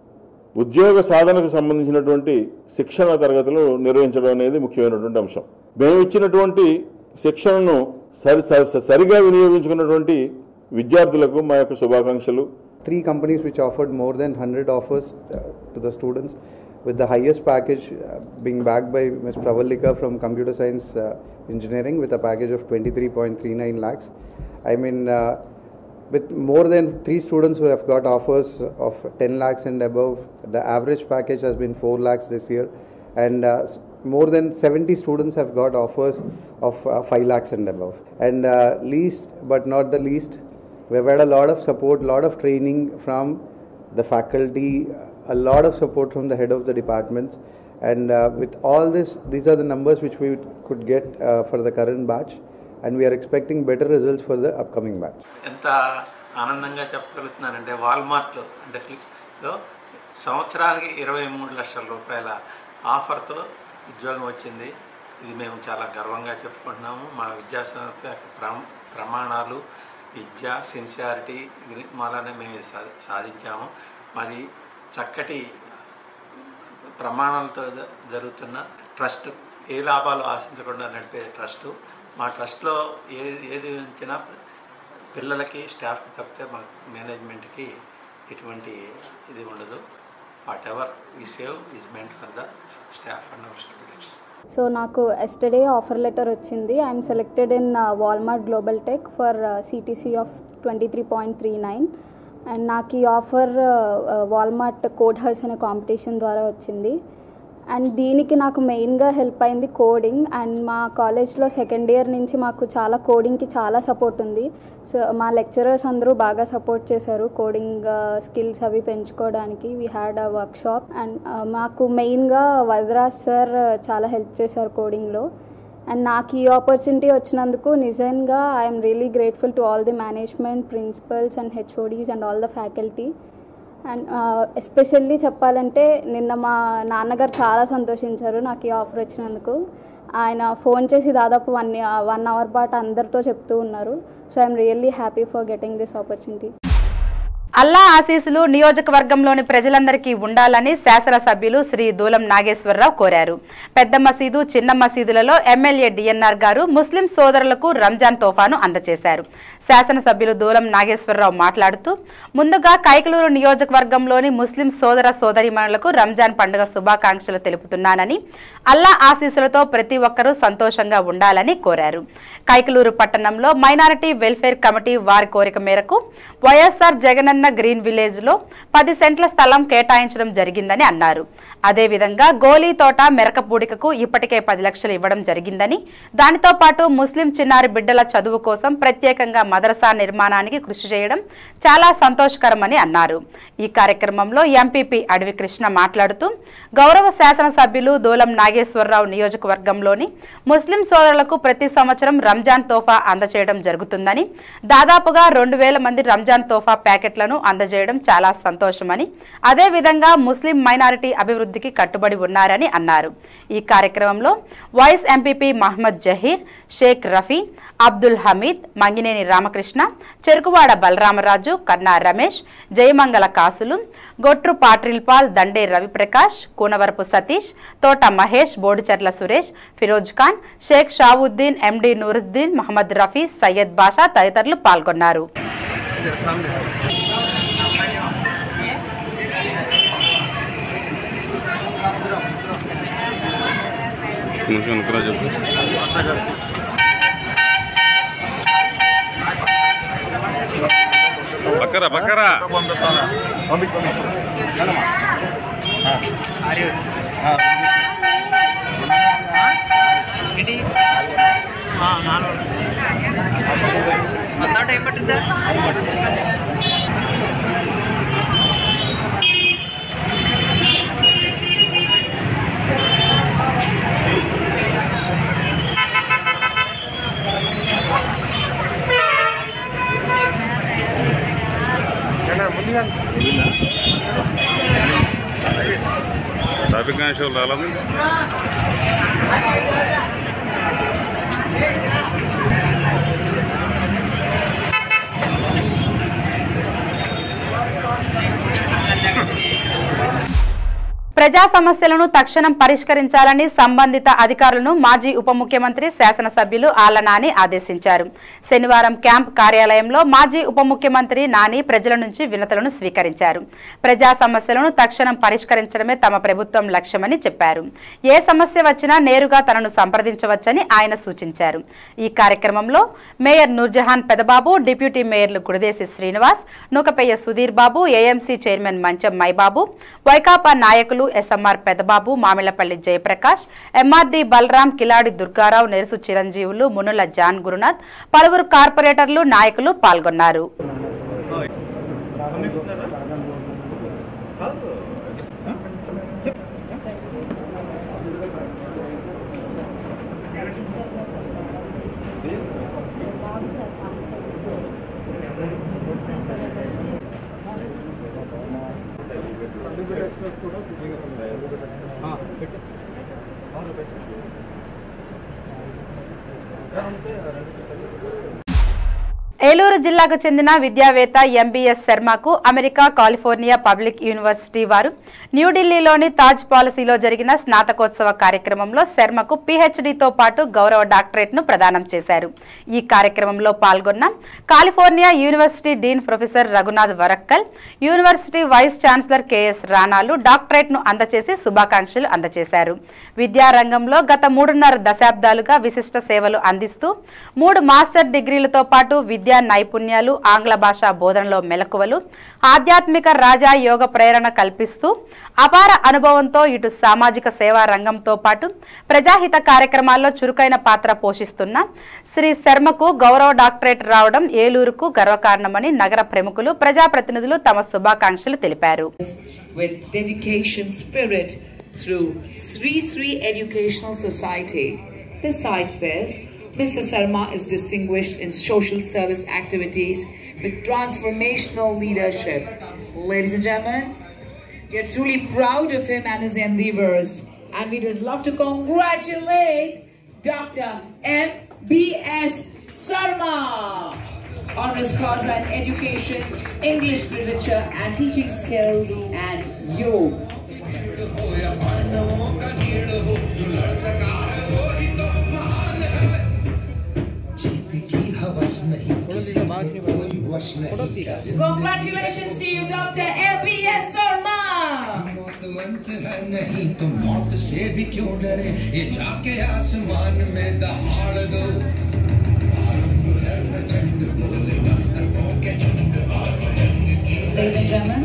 ఉద్యోగ సాధనకు సంబంధించినటువంటి శిక్షణ తరగతులు నిర్వహించడం అనేది ముఖ్యమైనటువంటి అంశం మేము ఇచ్చినటువంటి శిక్షణను సరి సరి- సరిగా వినియోగించుకున్నటువంటి విద్యార్థులకు మా యొక్క శుభాకాంక్షలు three companies which offered more than 100 offers uh, to the students with the highest package uh, being backed by Ms. Pravalika from computer science uh, engineering with a package of 23.39 lakhs. I mean, uh, with more than three students who have got offers of 10 lakhs and above, the average package has been 4 lakhs this year. And uh, s- more than 70 students have got offers of uh, 5 lakhs and above. And uh, least but not the least, we've had a lot of support, lot of training from the faculty, a lot of support from the head of the departments. And uh, with all this, these are the numbers which we could get uh, for the current batch. And we are expecting better results for the upcoming batch. ఎంత ఆనందంగా చెప్పగలుగుతున్నానంటే వాల్మార్ట్లో అంటే ఫ్లిప్లో సంవత్సరానికి ఇరవై మూడు లక్షల రూపాయల ఆఫర్తో ఉద్యోగం వచ్చింది ఇది మేము చాలా గర్వంగా చెప్పుకుంటున్నాము మా విద్యా సంస్థ యొక్క ప్రమ- ప్రమాణాలు విద్య సిన్సియారిటీ మూలానే మేము ఇది సా- సాధించాము మరి చక్కటి ప్రమాణాలతో జ- జరుగుతున్న ట్రస్ట్ ఏ లాభాలు ఆశించకుండా నడిపే ట్రస్టు మా ట్రస్ట్లో ఏ ఏది ఉంచినా పిల్లలకి స్టాఫ్కి తప్పితే మా మేనేజ్మెంట్కి ఎటువంటి ఇది ఉండదు whatever we save is meant for the staff and our students so నాకు ఎస్టర్డే ఆఫర్ లెటర్ వచ్చింది I'm selected in Walmart global tech for CTC of twenty three point three nine and నాకు ఈ offer Walmart code house అనే competition ద్వారా వచ్చింది and దీనికి నాకు మెయిన్గా హెల్ప్ అయింది కోడింగ్ అండ్ మా కాలేజ్లో సెకండ్ ఇయర్ నుంచి మాకు చాలా కోడింగ్కి చాలా సపోర్ట్ ఉంది సో మా లెక్చరర్స్ అందరూ బాగా సపోర్ట్ చేశారు కోడింగ్ స్కిల్స్ అవి పెంచుకోవడానికి we had a workshop and మాకు మెయిన్గా వదరాజ్ సార్ చాలా హెల్ప్ చేశారు కోడింగ్లో అండ్ నాకు ఈ ఆపర్చునిటీ వచ్చినందుకు నిజంగా I'm really grateful to all the management principals and HODs and all the faculty and especially చెప్పాలంటే నిన్న మా నాన్నగారు చాలా సంతోషించారు నాకు ఈ ఆఫర్ వచ్చినందుకు ఆయన ఫోన్ చేసి దాదాపు వన్ వన్ అవర్ పాటు అందరితో చెప్తూ ఉన్నారు so I'm really happy for getting this opportunity Allah ఆశీసులు నియోజకవర్గంలోని ప్రజలందరికీ ఉండాలని శాసనసభ్యులు శ్రీ దూలం నాగేశ్వరరావు కోరారు పెద్ద మసీదు చిన్న మసీదులలో ఎమ్మెల్యే డిఎన్ఆర్ గారు ముస్లిం సోదరులకు రంజాన్ తోఫాను అందజేశారు శాసనసభ్యులు దూలం నాగేశ్వరరావు మాట్లాడుతూ ముందుగా కైకలూరు నియోజకవర్గంలోని ముస్లిం సోదర సోదరిమణులకు రంజాన్ పండుగ శుభాకాంక్షలు తెలుపుతున్నానని అల్లా ఆశీస్సులతో ప్రతి ఒక్కరూ సంతోషంగా ఉండాలని కోరారు కైకలూరు పట్టణంలో మైనారిటీ వెల్ఫేర్ కమిటీ వారి కోరిక మేరకు వైఎస్ఆర్ జగనన్న గ్రీన్ విలేజ్ లో పది సెంట్ల స్థలం కేటాయించడం జరిగిందని అన్నారు అదేవిధంగా గోలీ తోట మెరకపూడికకు ఇప్పటికే పది లక్షలు ఇవ్వడం జరిగిందని దానితో పాటు ముస్లిం చిన్నారి బిడ్డల చదువు కోసం ప్రత్యేకంగా మదరసా నిర్మాణానికి కృషి చేయడం చాలా సంతోషకరమని అన్నారు ఈ కార్యక్రమంలో ఎంపీపీ అడవి కృష్ణ మాట్లాడుతూ గౌరవ శాసనసభ్యులు దూలం నాగేశ్వరరావు నియోజకవర్గంలోని ముస్లిం సోదరులకు ప్రతి సంవత్సరం రంజాన్ తోఫా అందజేయడం జరుగుతుందని దాదాపుగా రెండు వేల మంది రంజాన్ తోఫా ప్యాకెట్లను అందజేయడం చాలా సంతోషమని అదేవిధంగా ముస్లిం మైనారిటీ అభివృద్ధికి కట్టుబడి ఉన్నారని అన్నారు ఈ కార్యక్రమంలో వైస్ ఎంపీపీ మహమ్మద్ జహీర్ షేక్ రఫీ అబ్దుల్ హమీద్ మంగినేని రామకృష్ణ చెరుకువాడ బలరామరాజు కన్నా రమేష్ జయమంగళ కాసులు గొట్రు పాట్రిల్పాల్ దండే రవిప్రకాష్ కూనవరపు సతీష్ తోట మహేష్ బోడిచెర్ల సురేష్ ఫిరోజ్ ఖాన్ షేక్ షావుద్దీన్ ఎండి నూరుద్దీన్ మహమ్మద్ రఫీ సయ్యద్ బాషా తదితరులు పాల్గొన్నారు నిమిషం అనుకురా చెప్పు పక్కరా పక్కరా టైం పట్టిందా ట్రాఫిక్ కానిస్టేబుల్ రాలేదు ప్రజా సమస్యలను తక్షణం పరిష్కరించాలని సంబంధిత అధికారులను మాజీ ఉప ముఖ్యమంత్రి శాసనసభ్యులు ఆళ్ల నాని ఆదేశించారు శనివారం క్యాంప్ కార్యాలయంలో మాజీ ఉప ముఖ్యమంత్రి నాని ప్రజల నుంచి వినతులను స్వీకరించారు ప్రజా సమస్యలను తక్షణం పరిష్కరించడమే తమ ప్రభుత్వం లక్ష్యమని చెప్పారు ఏ సమస్య వచ్చినా నేరుగా తనను సంప్రదించవచ్చని ఆయన సూచించారు ఈ కార్యక్రమంలో మేయర్ నూర్జహాన్ పెదబాబు డిప్యూటీ మేయర్లు గుడిదేశి శ్రీనివాస్ నూకపెయ్య సుధీర్ బాబు ఏఎంసీ చైర్మన్ మంచం మైబాబు వైకాపా నాయకులు SMR Pedababu Mamillapalli Jayaprakash MRD Balaram Kiladi Durgarao Nerusu Chiranjeevulu Munula John Gurunath పలువురు కార్పొరేటర్లు నాయకులు పాల్గొన్నారు ఏలూరు జిల్లాకు చెందిన విద్యావేత్త ఎంబీఎస్ శర్మకు అమెరికా కాలిఫోర్నియా పబ్లిక్ యూనివర్సిటీ వారు న్యూఢిల్లీలోని తాజ్ పాలసీలో జరిగిన స్నాతకోత్సవ కార్యక్రమంలో శర్మకు పీహెచ్డీతో పాటు గౌరవ డాక్టరేట్ ను ప్రదానం చేశారు ఈ కార్యక్రమంలో పాల్గొన్న California university dean professor Raghunath Varakkal university vice chancellor KS రాణాలు డాక్టరేట్ ను అందజేసి శుభాకాంక్షలు అందజేశారు విద్యారంగంలో గత మూడున్నర దశాబ్దాలుగా విశిష్ట సేవలు అందిస్తూ మూడు మాస్టర్ డిగ్రీలతో పాటు విద్యా నైపుణ్యాలు ఆంగ్ల భాషా బోధనలో మెలకువలు ఆధ్యాత్మిక రాజా యోగ ప్రేరణ కల్పిస్తూ అపార అనుభవంతో ఇటు సామాజిక సేవా రంగంతో పాటు ప్రజాహిత కార్యక్రమాల్లో చురుకైన పాత్ర పోషిస్తున్న శ్రీ శర్మకు గౌరవ డాక్టరేట్ రావడం ఏలూరుకు గర్వకారణమని నగర ప్రముఖులు ప్రజాప్రతినిధులు తమ శుభాకాంక్షలు తెలిపారు with dedication spirit through Sri Sri Educational Society. Besides this, Mr. Sarma is distinguished in social service activities with transformational leadership. Ladies and gentlemen, we are truly proud of him and his endeavors, and we would love to congratulate Dr. M. B. S. Sarma. honoris causa in education, English literature and teaching skills, and yoga. Congratulations to you, Dr. LBS Sarma. मौतवंत है नहीं तो मौत से भी क्यों डरे ये जाके आसमान में दहाड़ दो आरंभ है प्रचंड बोले मस्तकों के झुंड Ladies and gentlemen,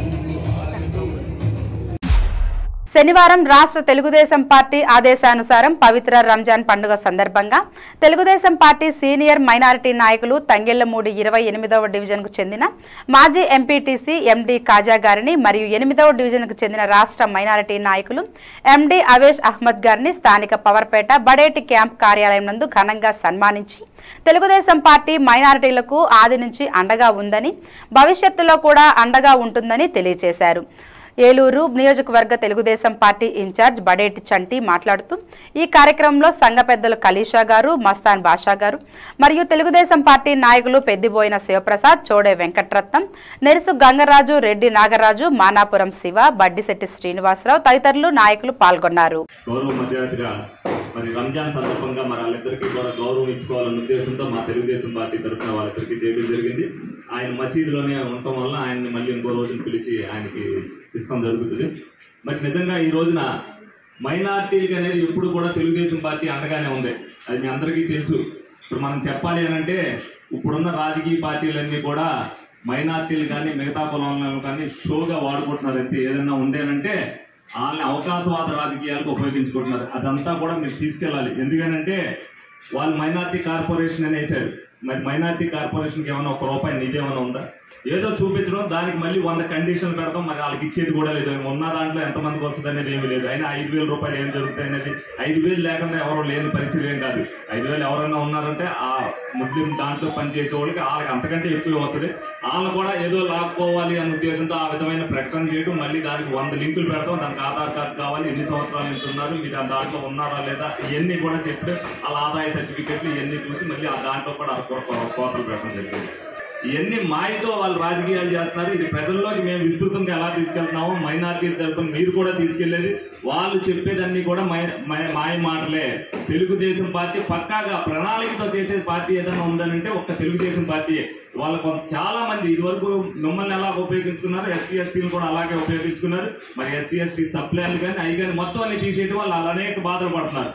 శనివారం రాష్ట్ర తెలుగుదేశం పార్టీ ఆదేశానుసారం పవిత్ర రంజాన్ పండుగ సందర్భంగా తెలుగుదేశం పార్టీ సీనియర్ మైనారిటీ నాయకులు తంగెళ్లమూడి ఇరవై ఎనిమిదవ డివిజన్కు చెందిన మాజీ ఎంపీటీసీ ఎండీ కాజా గారిని మరియు ఎనిమిదవ డివిజన్కు చెందిన రాష్ట్ర మైనారిటీ నాయకులు ఎండీ అవేష్ అహ్మద్ గారిని స్థానిక పవర్పేట బడేటి క్యాంప్ కార్యాలయం నందు ఘనంగా సన్మానించి తెలుగుదేశం పార్టీ మైనారిటీలకు ఆది నుంచి అండగా ఉందని భవిష్యత్తులో కూడా అండగా ఉంటుందని తెలియజేశారు ఏలూరు నియోజకవర్గ తెలుగుదేశం పార్టీ ఇన్ఛార్జ్ బడేటి చంటి మాట్లాడుతూ ఈ కార్యక్రమంలో సంఘ పెద్దలు కలీషా గారు మస్తాన్ బాషా గారు మరియు తెలుగుదేశం పార్టీ నాయకులు పెద్దిబోయిన శివప్రసాద్ చోడే వెంకట్రత్నం నెరుసు గంగరాజు రెడ్డి నాగరాజు మానాపురం శివ బడ్డిశెట్టి శ్రీనివాసరావు తదితరులు నాయకులు పాల్గొన్నారు గౌరవ మర్యాదగా మరి రంజాన్ సందర్భంగా మరి వాళ్ళిద్దరికీ కూడా గౌరవం ఇచ్చుకోవాలన్న ఉద్దేశంతో మా తెలుగుదేశం పార్టీ తరఫున వాళ్ళిద్దరికీ చేయడం జరిగింది ఆయన మసీదులోనే ఉండటం వల్ల ఆయన్ని మళ్ళీ ఇంకో రోజున పిలిచి ఆయనకి ఇస్తాం జరుగుతుంది మరి నిజంగా ఈ రోజున మైనార్టీలకి అనేది ఎప్పుడు కూడా తెలుగుదేశం పార్టీ అండగానే ఉంది అది మీ అందరికీ తెలుసు ఇప్పుడు మనం చెప్పాలి అని అంటే ఇప్పుడున్న రాజకీయ పార్టీలన్నీ కూడా మైనార్టీలు కానీ మిగతా కులంలో కానీ షోగా వాడుకుంటున్నారు అంతే ఏదైనా ఉండేనంటే వాళ్ళని అవకాశవాద రాజకీయాలకు ఉపయోగించుకుంటున్నారు అదంతా కూడా మీరు తీసుకెళ్ళాలి ఎందుకనంటే వాళ్ళు మైనార్టీ కార్పొరేషన్ అని వేశారు మరి మైనార్టీ కార్పొరేషన్కి ఏమైనా ఒక రూపాయి నిధి ఏమైనా ఉందా ఏదో చూపించడం దానికి మళ్ళీ వంద కండిషన్లు పెడతాం మరి వాళ్ళకి ఇచ్చేది కూడా లేదు ఉన్న దాంట్లో ఎంతమందికి వస్తుంది అనేది ఏమీ లేదు అయినా ఐదు వేల రూపాయలు ఏం జరుగుతాయి అనేది ఐదు వేలు లేకుండా ఎవరు లేని పరిస్థితి ఏం కాదు ఐదు వేలు ఎవరైనా ఉన్నారంటే ఆ ముస్లిం దాంట్లో పనిచేసే వాళ్ళకి వాళ్ళకి అంతకంటే ఎక్కువ వస్తుంది వాళ్ళని కూడా ఏదో లాక్కోవాలి అన్న ఉద్దేశంతో ఆ విధమైన ప్రకటన చేయడం మళ్ళీ దానికి వంద లింకులు పెడతాం దానికి ఆధార్ కార్డు కావాలి ఎన్ని సంవత్సరాల నుంచి ఉన్నారు మీరు ఆ దాంట్లో ఉన్నారా లేదా ఇవన్నీ కూడా చెప్తే వాళ్ళ ఆదాయ సర్టిఫికెట్లు ఇవన్నీ చూసి మళ్ళీ ఆ దాంట్లో కూడా ఆ కో- కో- కోతలు పెట్టడం జరిగింది ఇవన్నీ మాయతో వాళ్ళు రాజకీయాలు చేస్తున్నారు ఇది ప్రజల్లోకి మేము విస్తృతంగా ఎలా తీసుకెళ్తున్నామో మైనార్టీ తరఫున మీరు కూడా తీసుకెళ్లేది వాళ్ళు చెప్పేదన్నీ కూడా మై- మై- మాయ మాటలే తెలుగుదేశం పార్టీ పక్కాగా ప్రణాళికతో చేసే పార్టీ ఏదైనా ఉందనంటే ఒక్క తెలుగుదేశం పార్టీ వాళ్ళ కొంత చాలా మంది ఇదివరకు మిమ్మల్ని ఎలా ఉపయోగించుకున్నారు ఎస్సీ ఎస్టీలు కూడా అలాగే ఉపయోగించుకున్నారు మరి ఎస్సీ ఎస్టీ సప్లైలు కానీ అవి కానీ మొత్తం అన్ని తీసేయడం వాళ్ళు అనేక బాధలు పడుతున్నారు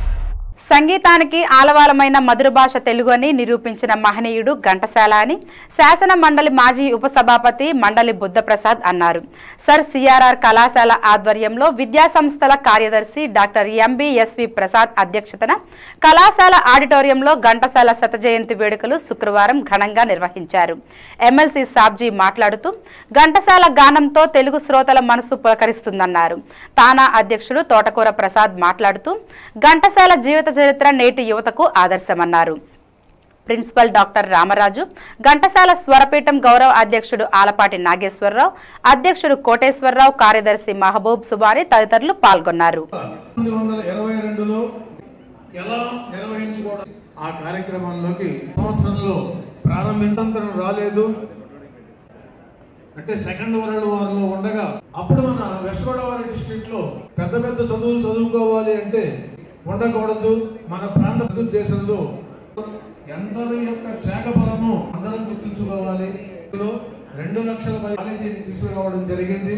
సంగీతానికి ఆలవాలమైన మధుర భాష తెలుగు అని నిరూపించిన మహనీయుడు ఘంటసాల అని శాసన మండలి మాజీ ఉపసభాపతి మండలి బుద్ధప్రసాద్ అన్నారు సర్ సిఆర్ఆర్ కళాశాల ఆధ్వర్యంలో విద్యా సంస్థల కార్యదర్శి డాక్టర్ ఎంబీఎస్వి ప్రసాద్ అధ్యక్షతన కళాశాల ఆడిటోరియంలో ఘంటసాల శత జయంతి వేడుకలు శుక్రవారం ఘనంగా నిర్వహించారు ఎమ్మెల్సీ సాబ్జీ మాట్లాడుతూ ఘంటసాల గానంతో తెలుగు శ్రోతల మనసు పులకరిస్తుందన్నారు తానా అధ్యక్షుడు తోటకూర ప్రసాద్ మాట్లాడుతూ ఘంటసాల జీవిత చరిత్ర నేటి యువతకు ఆదర్శమన్నారు ప్రిన్సిపల్ డాక్టర్ రామరాజు ఘంటసాల స్వరపీఠం గౌరవ అధ్యక్షుడు ఆలపాటి నాగేశ్వరరావు అధ్యక్షుడు కోటేశ్వరరావు కార్యదర్శి మహబూబ్ సుబారి తదితరులు పాల్గొన్నారు పంతొమ్మిది వందల ఇరవై రెండులో ఎలా నిర్వహించుకోవడం ఆ కార్యక్రమంలోకి సంవత్సరంలో ప్రారంభించంతరం రాలేదు అంటే సెకండ్ వరల్డ్ వార్ లో ఉండగా అప్పుడు మన వెస్ట్ గోదావరి డిస్ట్రిక్ట్ లో పెద్ద పెద్ద చదువులు చదువుకోవాలి అంటే ఉండకూడదు మన ప్రాంత దేశంలో ఎందరి యొక్క త్యాగఫలము అందరం గుర్తుంచుకోవాలి ఇందులో రెండు లక్షల పది కాలేజీని తీసుకురావడం జరిగింది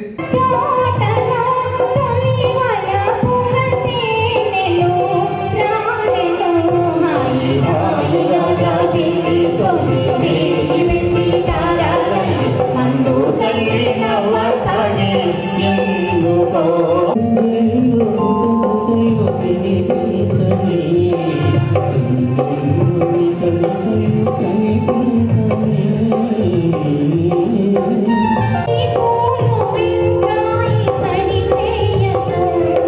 Thank you.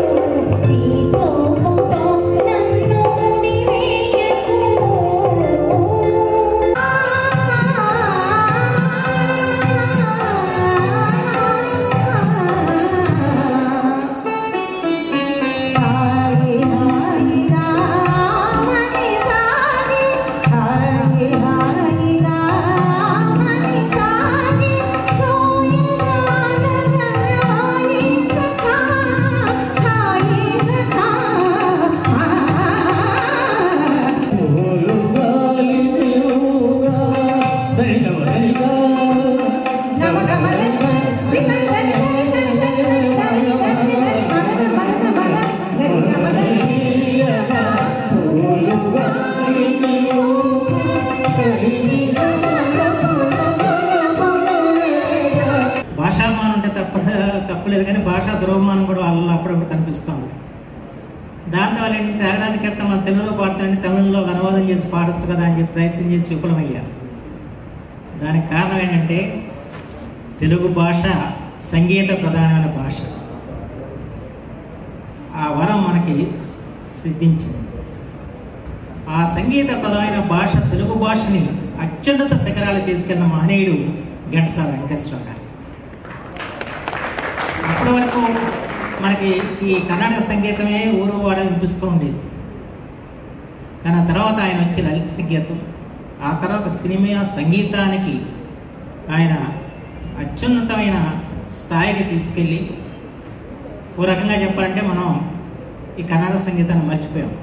పాడాలంటే త్యాగరాజ కీర్తన తెలుగులో పాడుతాంటే తమిళంలో అనువాదం చేసి పాడొచ్చు కదా అని చెప్పి ప్రయత్నం చేసి విఫలమయ్యా దానికి కారణం ఏంటంటే తెలుగు భాష సంగీత ప్రధానమైన భాష ఆ వరం మనకి సిద్ధించింది ఆ సంగీత ప్రధానమైన భాష తెలుగు భాషని అత్యున్నత శిఖరాలు తీసుకెళ్లిన మహనీయుడు ఘంటసాల వెంకటేశ్వర గారు అప్పటి వరకు మనకి ఈ కర్ణాటక సంగీతమే ఊరు వాడ వినిపిస్తూ ఉండేది కానీ ఆ తర్వాత ఆయన వచ్చి లలిత సంగీతం ఆ తర్వాత సినిమా సంగీతానికి ఆయన అత్యున్నతమైన స్థాయికి తీసుకెళ్ళి ఓ రకంగా చెప్పాలంటే మనం ఈ కర్ణాటక సంగీతాన్ని మర్చిపోయాం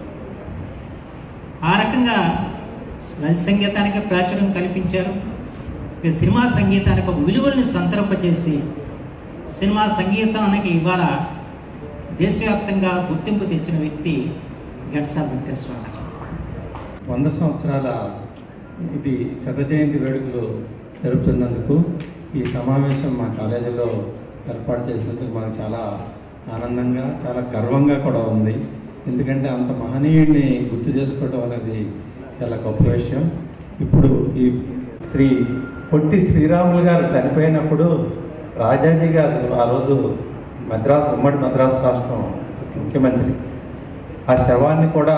ఆ రకంగా లలిత సంగీతానికి ప్రాచుర్యం కల్పించారు ఇక సినిమా సంగీతానికి ఒక విలువల్ని సంతరింపజేసి సినిమా సంగీతానికి ఇవాళ దేశవ్యాప్తంగా గుర్తింపు తెచ్చిన వ్యక్తి ఘంటసాల వెంకటేశ్వర గారు. వంద సంవత్సరాల ఇది శత జయంతి వేడుకలు జరుపుతున్నందుకు ఈ సమావేశం మా కాలేజీలో ఏర్పాటు చేసినందుకు మాకు చాలా ఆనందంగా చాలా గర్వంగా కూడా ఉంది ఎందుకంటే అంత మహనీయుడిని గుర్తు చేసుకోవడం అనేది చాలా గొప్ప విషయం ఇప్పుడు ఈ శ్రీ పొట్టి శ్రీరాములు గారు చనిపోయినప్పుడు రాజాజీ గారు ఆ రోజు మద్రాసు ఉమ్మడి మద్రాసు రాష్ట్రం ముఖ్యమంత్రి ఆ శవాన్ని కూడా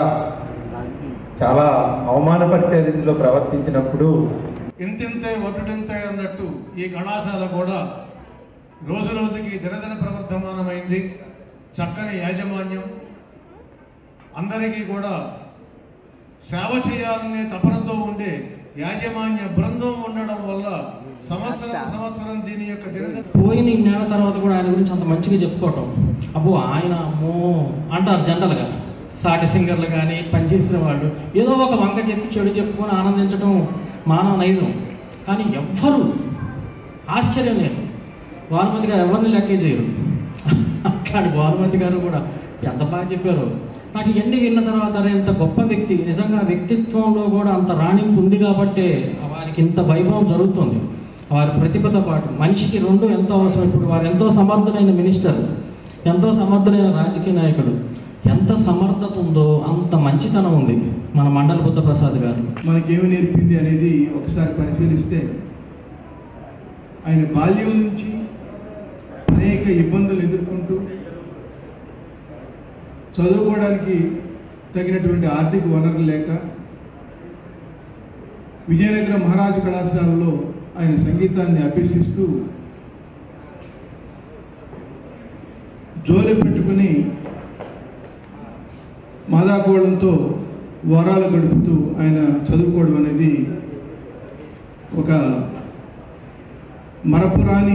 చాలా అవమానపరిచే రీతిలో ప్రవర్తించినప్పుడు ఇంతింతే ఒట్టుడింతే అన్నట్టు ఈ కళాశాల కూడా రోజు రోజుకి దినదిన ప్రవర్ధమానమైంది చక్కని యాజమాన్యం అందరికీ కూడా సేవ చేయాలనే తపనతో ఉండే యాజమాన్య బృందం ఉండడం వల్ల సంవత్సరం సంవత్సరం దీని యొక్క దినదిన పోయిన ఇన్నేళ్ల తర్వాత కూడా ఆయన గురించి అంత మంచిగా చెప్పుకోవటం అబ్బో ఆయన అమ్మో అంటారు జనరల్గా సాటి సింగర్లు కానీ పనిచేసిన వాళ్ళు ఏదో ఒక వంక చెప్పి చెడు చెప్పుకొని ఆనందించడం మానవ నైజం కానీ ఎవ్వరు ఆశ్చర్యం లేదు భానుమతి గారు ఎవరిని లెక్కే చేయరు అట్లాంటి భానుమతి గారు కూడా ఎంత బాగా చెప్పారు నాకు ఇవన్నీ విన్న తర్వాత అరే ఇంత గొప్ప వ్యక్తి నిజంగా వ్యక్తిత్వంలో కూడా అంత రాణింపు ఉంది కాబట్టే వారికి ఇంత వైభవం జరుగుతుంది వారి ప్రతిభతో పాటు మనిషికి రెండు ఎంతో అవసరం ఇప్పుడు వారు ఎంతో సమర్థులైన మినిస్టర్ ఎంతో సమర్థులైన రాజకీయ నాయకుడు ఎంత సమర్థత ఉందో అంత మంచితనం ఉంది మన మండల బుద్ధ ప్రసాద్ గారు మనకేమి నేర్పింది అనేది ఒకసారి పరిశీలిస్తే ఆయన బాల్యం నుంచి అనేక ఇబ్బందులు ఎదుర్కొంటూ చదువుకోవడానికి తగినటువంటి ఆర్థిక వనరులు లేక విజయనగరం మహారాజు కళాశాలలో ఆయన సంగీతాన్ని అభ్యసిస్తూ జోలి పెట్టుకుని మాదాకోళంతో వారాలు గడుపుతూ ఆయన చదువుకోవడం అనేది ఒక మరపురాని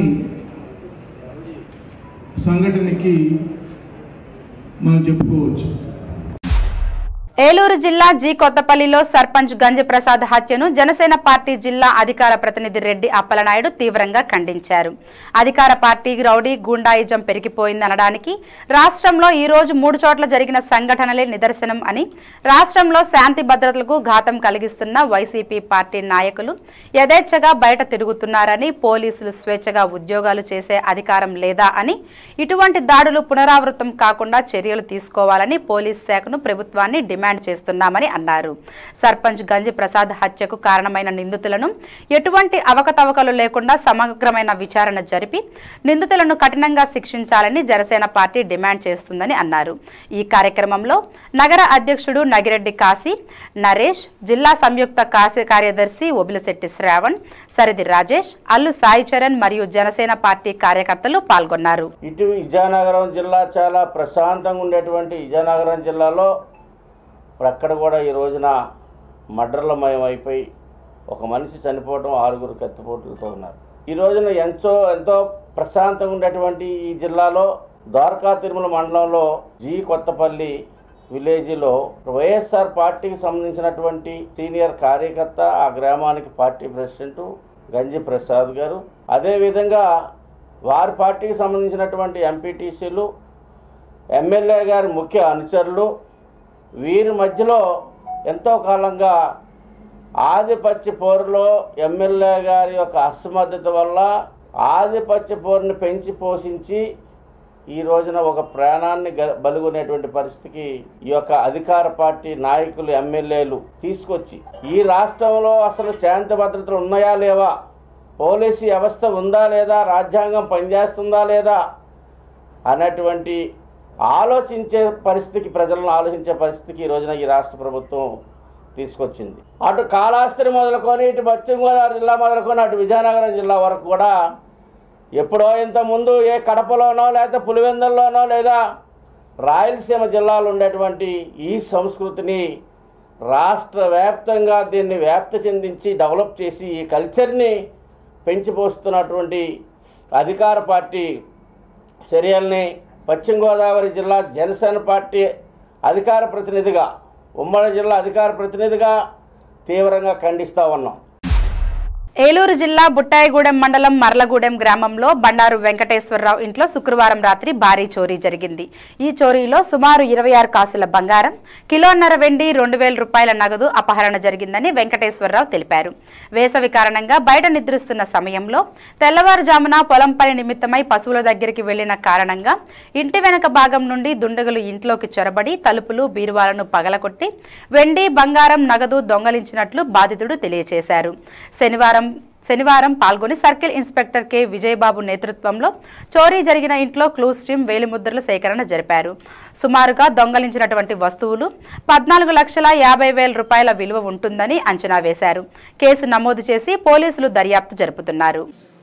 సంఘటనకి మనం చెప్పుకోవచ్చు ఏలూరు జిల్లా జి కొత్తపల్లిలో సర్పంచ్ గంజి ప్రసాద్ హత్యను జనసేన పార్టీ జిల్లా అధికార ప్రతినిధి రెడ్డి అప్పలనాయుడు తీవ్రంగా ఖండించారు అధికార పార్టీ రౌడీ గూండాయిజం పెరిగిపోయిందనడానికి రాష్ట్రంలో ఈ రోజు మూడు చోట్ల జరిగిన సంఘటనలే నిదర్శనం అని రాష్ట్రంలో శాంతి భద్రతలకు ఘాతం కలిగిస్తున్న వైసీపీ పార్టీ నాయకులు యథేచ్ఛగా బయట తిరుగుతున్నారని పోలీసులు స్వేచ్ఛగా ఉద్యోగాలు చేసే అధికారం లేదా అని ఇటువంటి దాడులు పునరావృతం కాకుండా చర్యలు తీసుకోవాలని పోలీస్ శాఖను ప్రభుత్వాన్ని డిమాండ్ చేస్తున్నామని అన్నారు సర్పంచ్ గంజి ప్రసాద్ హత్యకు కారణమైన నిందితులను ఎటువంటి అవకతవకలు లేకుండా సమగ్రమైన విచారణ జరిపి నిందితులను కఠినంగా శిక్షించాలని జనసేన పార్టీ డిమాండ్ చేస్తుందని అన్నారు ఈ కార్యక్రమంలో నగర అధ్యక్షుడు నగిరెడ్డి కాశీ నరేష్ జిల్లా సంయుక్త కాశీ కార్యదర్శి ఒబిలిశెట్టి శ్రావణ్ సరిది రాజేష్ అల్లు సాయి చరణ్ మరియు జనసేన పార్టీ కార్యకర్తలు పాల్గొన్నారు ఇటు విజయనగరం జిల్లా చాలా ప్రశాంతంగా ఉండేటువంటి విజయనగరం జిల్లాలో ఇప్పుడు అక్కడ కూడా ఈ రోజున మడ్రలమయం అయిపోయి ఒక మనిషి చనిపోవడం ఆరుగురు కత్తిపోట్లతో ఉన్నారు ఈ రోజున ఎంతో ఎంతో ప్రశాంతంగా ఉండేటువంటి ఈ జిల్లాలో ద్వారకా తిరుమల మండలంలో జి కొత్తపల్లి విలేజ్లో వైఎస్ఆర్ పార్టీకి సంబంధించినటువంటి సీనియర్ కార్యకర్త ఆ గ్రామానికి పార్టీ ప్రెసిడెంట్ గంజి ప్రసాద్ గారు అదేవిధంగా వారి పార్టీకి సంబంధించినటువంటి ఎంపీటీసీలు ఎమ్మెల్యే గారి ముఖ్య అనుచరులు వీరి మధ్యలో ఎంతో కాలంగా ఆధిపత్య పోరులో ఎమ్మెల్యే గారి యొక్క అసమర్థత వల్ల ఆధిపత్య పోరుని పెంచి పోషించి ఈ రోజున ఒక ప్రాణాన్ని గ- బలుగునేటువంటి పరిస్థితికి ఈ యొక్క అధికార పార్టీ నాయకులు ఎమ్మెల్యేలు తీసుకొచ్చి ఈ రాష్ట్రంలో అసలు శాంతి భద్రతలు ఉన్నాయా లేవా పోలీసు వ్యవస్థ ఉందా లేదా రాజ్యాంగం పనిచేస్తుందా లేదా అన్నటువంటి ఆలోచించే పరిస్థితికి ప్రజలను ఆలోచించే పరిస్థితికి ఈ రోజున ఈ రాష్ట్ర ప్రభుత్వం తీసుకొచ్చింది అటు కాళాస్త్రి మొదలుకొని ఇటు పశ్చిమ గోదావరి జిల్లా మొదలుకొని అటు విజయనగరం జిల్లా వరకు కూడా ఎప్పుడో ఇంతకుముందు ఏ కడపలోనో లేదా పులివెందుల్లోనో లేదా రాయలసీమ జిల్లాలో ఉండేటువంటి ఈ సంస్కృతిని రాష్ట్ర వ్యాప్తంగా దీన్ని వ్యాప్తి చెందించి డెవలప్ చేసి ఈ కల్చర్ని పెంచిపోస్తున్నటువంటి అధికార పార్టీ చర్యల్ని పశ్చిమ గోదావరి జిల్లా జనసేన పార్టీ అధికార ప్రతినిధిగా ఉమ్మడి జిల్లా అధికార ప్రతినిధిగా తీవ్రంగా ఖండిస్తూ ఉన్నాం ఏలూరు జిల్లా బుట్టాయిగూడెం మండలం మర్లగూడెం గ్రామంలో బండారు వెంకటేశ్వరరావు ఇంట్లో శుక్రవారం రాత్రి భారీ చోరీ జరిగింది ఈ చోరీలో సుమారు ఇరవై ఆరు కాసుల బంగారం కిలోన్నర వెండి రెండు వేల రూపాయల నగదు అపహరణ జరిగిందని వెంకటేశ్వరరావు తెలిపారు వేసవి కారణంగా బయట నిద్రిస్తున్న సమయంలో తెల్లవారుజామున పొలం పని నిమిత్తమై పశువుల దగ్గరికి వెళ్లిన కారణంగా ఇంటి వెనక భాగం నుండి దుండగులు ఇంట్లోకి చొరబడి తలుపులు బీరువాలను పగలకొట్టి వెండి బంగారం నగదు దొంగలించినట్లు బాధితుడు తెలియజేశారు శనివారం శనివారం పాల్గొని సర్కిల్ ఇన్స్పెక్టర్ కె విజయబాబు నేతృత్వంలో చోరీ జరిగిన ఇంట్లో క్లూస్ టీం వేలిముద్రల సేకరణ జరిపారు సుమారుగా దొంగలించినటువంటి వస్తువులు పద్నాలుగు లక్షల యాభై వేల రూపాయల విలువ ఉంటుందని అంచనా వేశారు కేసు నమోదు చేసి పోలీసులు దర్యాప్తు జరుపుతున్నారు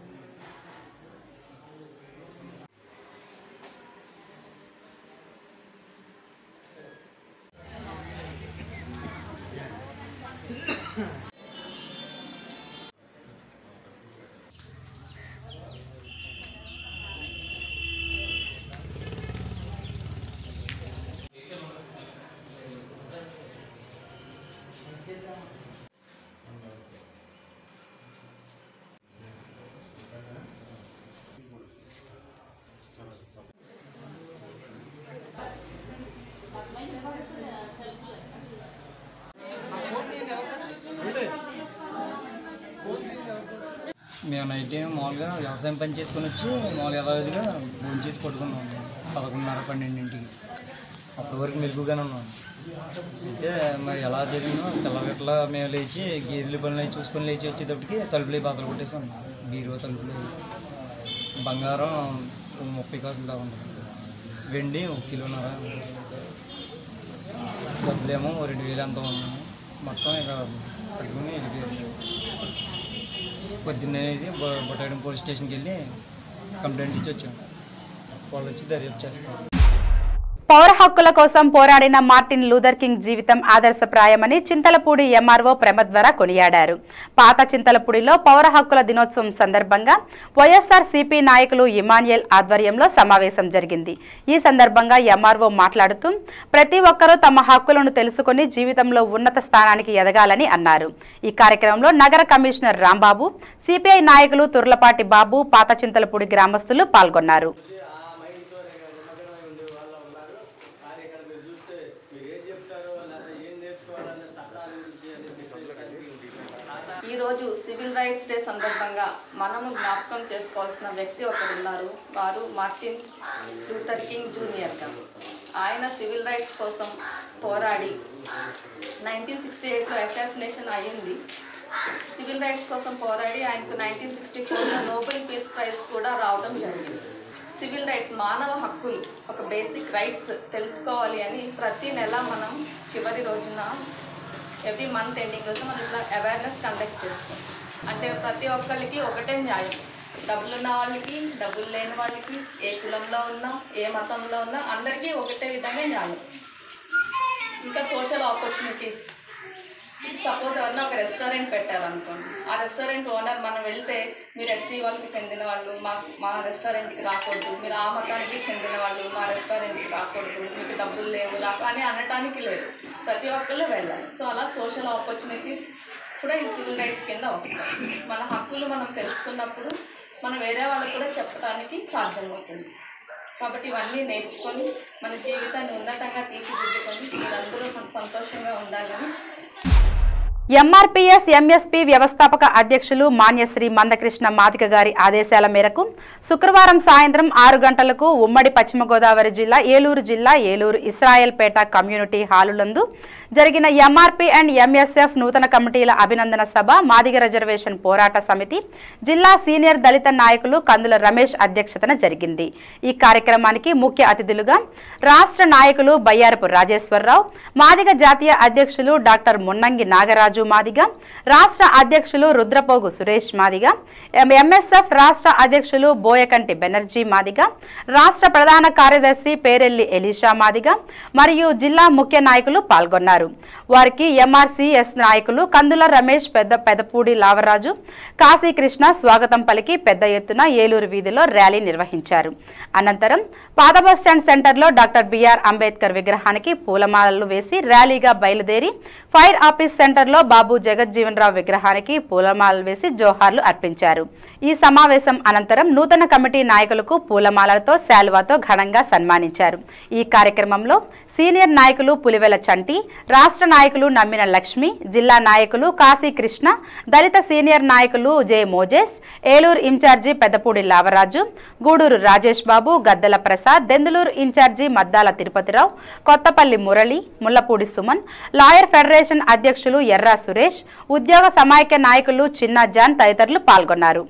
మేము నైట్ టైం మామూలుగా వ్యవసాయం పని చేసుకొని వచ్చి మామూలుగా యథావిధిగా భోజనం చేసి పట్టుకున్నాం పదకొండున్నర పన్నెండింటికి అప్పటి వరకు మెలుగుగానే ఉన్నాం అయితే మరి ఎలా జరిగిందో తెల్లగట్ల మేము లేచి గేదెల పనులు అవి చూసుకొని లేచి వచ్చేటప్పటికి తలుపులు అవి బద్దలు కొట్టేసాం బీరువా తలుపులు బంగారం ఓ ముప్పై కాసులు దాకా ఉంటుంది వెండి ఒక కిలోన్నర డబ్బులేమో ఓ రెండు వేలు ఎంత ఉన్నాయి మొత్తం ఇక పట్టుకుని వెళ్ళిపోయారు పొద్దున్నే బొట్టాడం పోలీస్ స్టేషన్కి వెళ్ళి కంప్లైంట్ ఇచ్చి వచ్చాం వాళ్ళు వచ్చి దర్యాప్తు చేస్తారు పౌర హక్కుల కోసం పోరాడిన మార్టిన్ లూథర్ కింగ్ జీవితం ఆదర్శప్రాయమని చింతలపూడి ఎంఆర్ఓ ప్రమద్వర కొనియాడారు పాత చింతలపూడిలో పౌర హక్కుల దినోత్సవం సందర్భంగా వైఎస్ఆర్ సిపి నాయకులు ఇమాన్యుయల్ ఆధ్వర్యంలో సమావేశం జరిగింది ఈ సందర్భంగా ఎంఆర్ఓ మాట్లాడుతూ ప్రతి ఒక్కరూ తమ హక్కులను తెలుసుకొని జీవితంలో ఉన్నత స్థానానికి ఎదగాలని అన్నారు ఈ కార్యక్రమంలో నగర కమిషనర్ రాంబాబు సిపిఐ నాయకులు తుర్లపాటి బాబు పాత చింతలపూడి గ్రామస్తులు పాల్గొన్నారు ఈరోజు సివిల్ రైట్స్ డే సందర్భంగా మనము జ్ఞాపకం చేసుకోవాల్సిన వ్యక్తి ఒకరు ఉన్నారు వారు మార్టిన్ లూథర్ కింగ్ జూనియర్ గారు ఆయన సివిల్ రైట్స్ కోసం పోరాడి నైన్టీన్ సిక్స్టీ ఎయిట్లో అసాసినేషన్ అయ్యింది సివిల్ రైట్స్ కోసం పోరాడి ఆయనకు నైన్టీన్ సిక్స్టీ ఫోర్లో నోబెల్ పీస్ ప్రైజ్ కూడా రావడం జరిగింది సివిల్ రైట్స్ మానవ హక్కులు ఒక బేసిక్ రైట్స్ తెలుసుకోవాలి అని ప్రతి నెల మనం చివరి రోజున ఎవ్రీ మంత్ ఎండింగ్ రోజు మనం ఇట్లా అవేర్నెస్ కండక్ట్ చేస్తాం అంటే ప్రతి ఒక్కళ్ళకి ఒకటే న్యాయం డబ్బులు ఉన్న వాళ్ళకి డబ్బులు లేని వాళ్ళకి ఏ కులంలో ఉన్నా ఏ మతంలో ఉన్నా అందరికీ ఒకటే విధంగా న్యాయం ఇంకా సోషల్ ఆపర్చునిటీస్ సపోజ్ ఎవరైనా ఒక రెస్టారెంట్ పెట్టారనుకోండి ఆ రెస్టారెంట్ ఓనర్ మనం వెళ్తే మీరు ఎస్సీ వాళ్ళకి చెందిన వాళ్ళు మా మా రెస్టారెంట్కి రాకూడదు మీరు ఆ మతానికి చెందిన వాళ్ళు మా రెస్టారెంట్కి రాకూడదు మీకు డబ్బులు లేవు రాకు అని అనటానికి లేదు ప్రతి ఒక్కళ్ళు వెళ్ళాలి సో అలా సోషల్ ఆపర్చునిటీస్ కూడా ఈ సివిల్ రైట్స్ కింద వస్తాయి మన హక్కులు మనం తెలుసుకున్నప్పుడు మనం వేరే వాళ్ళకి కూడా చెప్పడానికి సాధ్యమవుతుంది కాబట్టి ఇవన్నీ నేర్చుకొని మన జీవితాన్ని ఉన్నతంగా తీర్చిదిద్దుకొని మీరందరూ సంతోషంగా ఉండాలని ఎంఆర్పీఎస్ ఎంఎస్పీ వ్యవస్థాపక అధ్యక్షులు మాన్యశ్రీ మందకృష్ణ మాదిక గారి ఆదేశాల మేరకు శుక్రవారం సాయంత్రం ఆరు గంటలకు ఉమ్మడి పశ్చిమ గోదావరి జిల్లా ఏలూరు జిల్లా ఏలూరు ఇస్రాయల్పేట కమ్యూనిటీ హాలులందు జరిగిన ఎంఆర్పీ అండ్ ఎంఎస్ఎఫ్ నూతన కమిటీల అభినందన సభ మాదిగ రిజర్వేషన్ పోరాట సమితి జిల్లా సీనియర్ దళిత నాయకులు కందుల రమేష్ అధ్యక్షతన జరిగింది ఈ కార్యక్రమానికి ముఖ్య అతిథులుగా రాష్ట్ర నాయకులు బయ్యారపు రాజేశ్వరరావు మాదిగ జాతీయ అధ్యక్షులు డాక్టర్ మున్నంగి నాగరాజు మాదిగ రాష్ట్ర అధ్యక్షులు రుద్రపోగు సురేష్ మాదిగ ఎంఎస్ఎఫ్ రాష్ట్ర అధ్యక్షులు బోయకంటి బెనర్జీ మాదిగ రాష్ట్ర ప్రధాన కార్యదర్శి పేరెల్లి ఎలీషా మాదిగ మరియు జిల్లా ముఖ్య నాయకులు పాల్గొన్నారు వారికి ఎంఆర్సీఎస్ నాయకులు కందుల రమేష్ పెద్ద పెదపూడి లావరాజు కాశీకృష్ణ స్వాగతం పలికి పెద్ద ఎత్తున ఏలూరు వీధిలో ర్యాలీ నిర్వహించారు అనంతరం పాత బస్టాండ్ సెంటర్లో డాక్టర్ బిఆర్ అంబేద్కర్ విగ్రహానికి పూలమాలలు వేసి ర్యాలీగా బయలుదేరి ఫైర్ ఆఫీస్ సెంటర్లో బాబు జగజ్జీవన్ రావు విగ్రహానికి పూలమాలలు వేసి జోహార్లు అర్పించారు ఈ సమావేశం అనంతరం నూతన కమిటీ నాయకులకు పూలమాలలతో శాల్వాతో ఘనంగా సన్మానించారు ఈ కార్యక్రమంలో సీనియర్ నాయకులు పులివెల చంటి రాష్ట్ర నాయకులు నమ్మిన లక్ష్మి జిల్లా నాయకులు కాశీ కృష్ణ దళిత సీనియర్ నాయకులు J Moses Eluru incharge Peddapudi Lavaraju Guduru Rajesh Babu Gaddela Prasad Denduluru incharge Maddala Tirupatirao Kothapalli Murali Mullapudi Suman lawyer federation అధ్యక్షులు ఎర్రా సురేష్ ఉద్యోగ సమాఖ్య నాయకులు చిన్న జాన్ తదితరులు పాల్గొన్నారు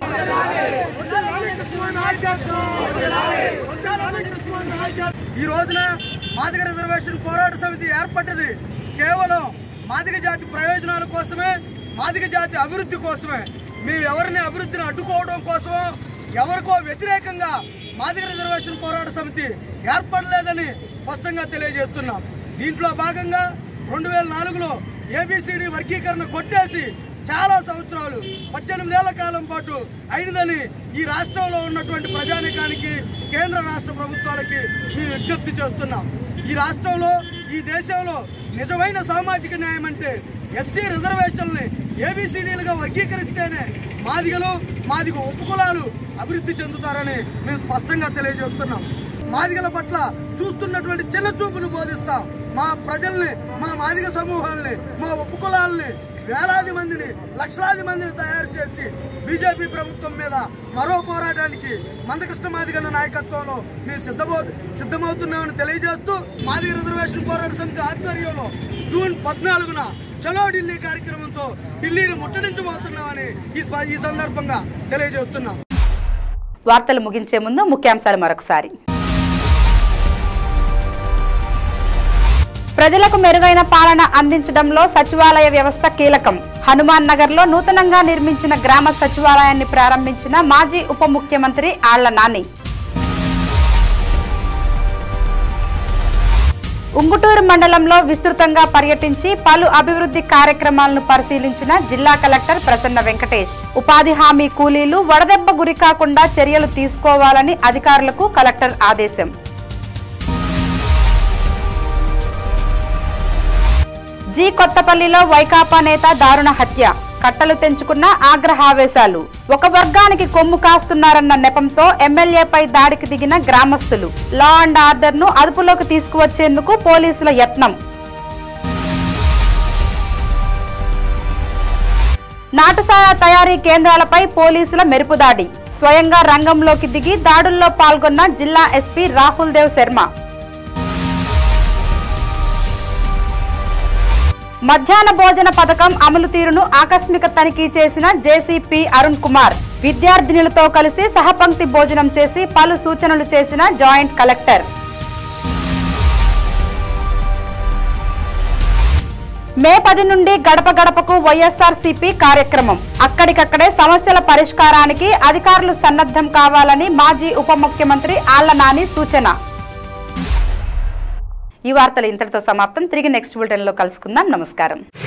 ఈ రోజున మాదిగ రిజర్వేషన్ పోరాట సమితి ఏర్పడ్డది కేవలం మాదిగ జాతి ప్రయోజనాల కోసమే మాదిగ జాతి అభివృద్ధి కోసమే మీ ఎవరిని అభివృద్ధిని అడ్డుకోవడం కోసమో ఎవరికో వ్యతిరేకంగా మాదిగ రిజర్వేషన్ పోరాట సమితి ఏర్పడలేదని స్పష్టంగా తెలియజేస్తున్నాం దీంట్లో భాగంగా రెండు వేల నాలుగులో ఏబిసిడి వర్గీకరణ కొట్టేసి చాలా సంవత్సరాలు పద్దెనిమిదేళ్ల కాలం పాటు అయినదని ఈ రాష్ట్రంలో ఉన్నటువంటి ప్రజానికానికి కేంద్ర రాష్ట్ర ప్రభుత్వాలకి మేము విజ్ఞప్తి చేస్తున్నాం ఈ రాష్ట్రంలో ఈ దేశంలో నిజమైన సామాజిక న్యాయం అంటే ఎస్సీ రిజర్వేషన్ని ఏబిసిడీలుగా వర్గీకరిస్తేనే మాదిగలు మాదిగ ఉపకులాలు అభివృద్ధి చెందుతారని మేము స్పష్టంగా తెలియజేస్తున్నాం మాదిగల పట్ల చూస్తున్నటువంటి చిన్న చూపును బోధిస్తాం మా ప్రజల్ని మా మాదిగ సమూహాల్ని మా ఉపకులాల్ని వేలాది మందిని లక్షలాది మందిని తయారు చేసి బీజేపీ ప్రభుత్వం మీద మరో పోరాటానికి మందకృష్ణ మాదిగన్న నాయకత్వంలో మేము సిద్ధమవు సిద్ధమవుతున్నామని తెలియజేస్తూ మాదిగ రిజర్వేషన్ పోరాట సమితి ఆధ్వర్యంలో జూన్ పద్నాలుగున చలో ఢిల్లీ కార్యక్రమంతో ఢిల్లీని ముట్టడించబోతున్నామని ఈ ఈ సందర్భంగా తెలియజేస్తున్నాం వార్తలు ముగించే ముందు ముఖ్యాంశాలు మరొకసారి ప్రజలకు మెరుగైన పాలన అందించడంలో సచివాలయ వ్యవస్థ కీలకం హనుమాన్ నగర్ లో నూతనంగా నిర్మించిన గ్రామ సచివాలయాన్ని ప్రారంభించిన మాజీ ఉప ముఖ్యమంత్రి ఆళ్ల నాని ఉంగుటూరు మండలంలో విస్తృతంగా పర్యటించి పలు అభివృద్ధి కార్యక్రమాలను పరిశీలించిన జిల్లా కలెక్టర్ ప్రసన్న వెంకటేష్ ఉపాధి హామీ కూలీలు వడదెబ్బ గురి కాకుండా చర్యలు తీసుకోవాలని అధికారులకు కలెక్టర్ ఆదేశం జీ కొత్తపల్లిలో వైకాపా నేత దారుణ హత్య కట్టలు తెంచుకున్న ఆగ్రహావేశాలు ఒక వర్గానికి కొమ్ము కాస్తున్నారన్న నెపంతో ఎమ్మెల్యేపై దాడికి దిగిన గ్రామస్తులు లా అండ్ ఆర్డర్ ను అదుపులోకి తీసుకువచ్చేందుకు పోలీసుల యత్నం నాటుసారా తయారీ కేంద్రాలపై పోలీసుల మెరుపుదాడి స్వయంగా రంగంలోకి దిగి దాడుల్లో పాల్గొన్న జిల్లా ఎస్పీ రాహుల్ దేవ్ శర్మ మధ్యాహ్న భోజన పథకం అమలు తీరును ఆకస్మిక తనిఖీ చేసిన జేసీపీ అరుణ్ కుమార్ విద్యార్థినులతో కలిసి సహపంక్తి భోజనం చేసి పలు సూచనలు చేసిన జాయింట్ కలెక్టర్ మే పది నుండి గడప గడపకు వైఎస్ఆర్ సిపి కార్యక్రమం అక్కడికక్కడే సమస్యల పరిష్కారానికి అధికారులు సన్నద్ధం కావాలని మాజీ ఉప ముఖ్యమంత్రి ఆళ్ల నాని సూచన ఈ వార్తలు ఇంతటితో సమాప్తం తిరిగి నెక్స్ట్ బులెటిన్లో కలుసుకుందాం నమస్కారం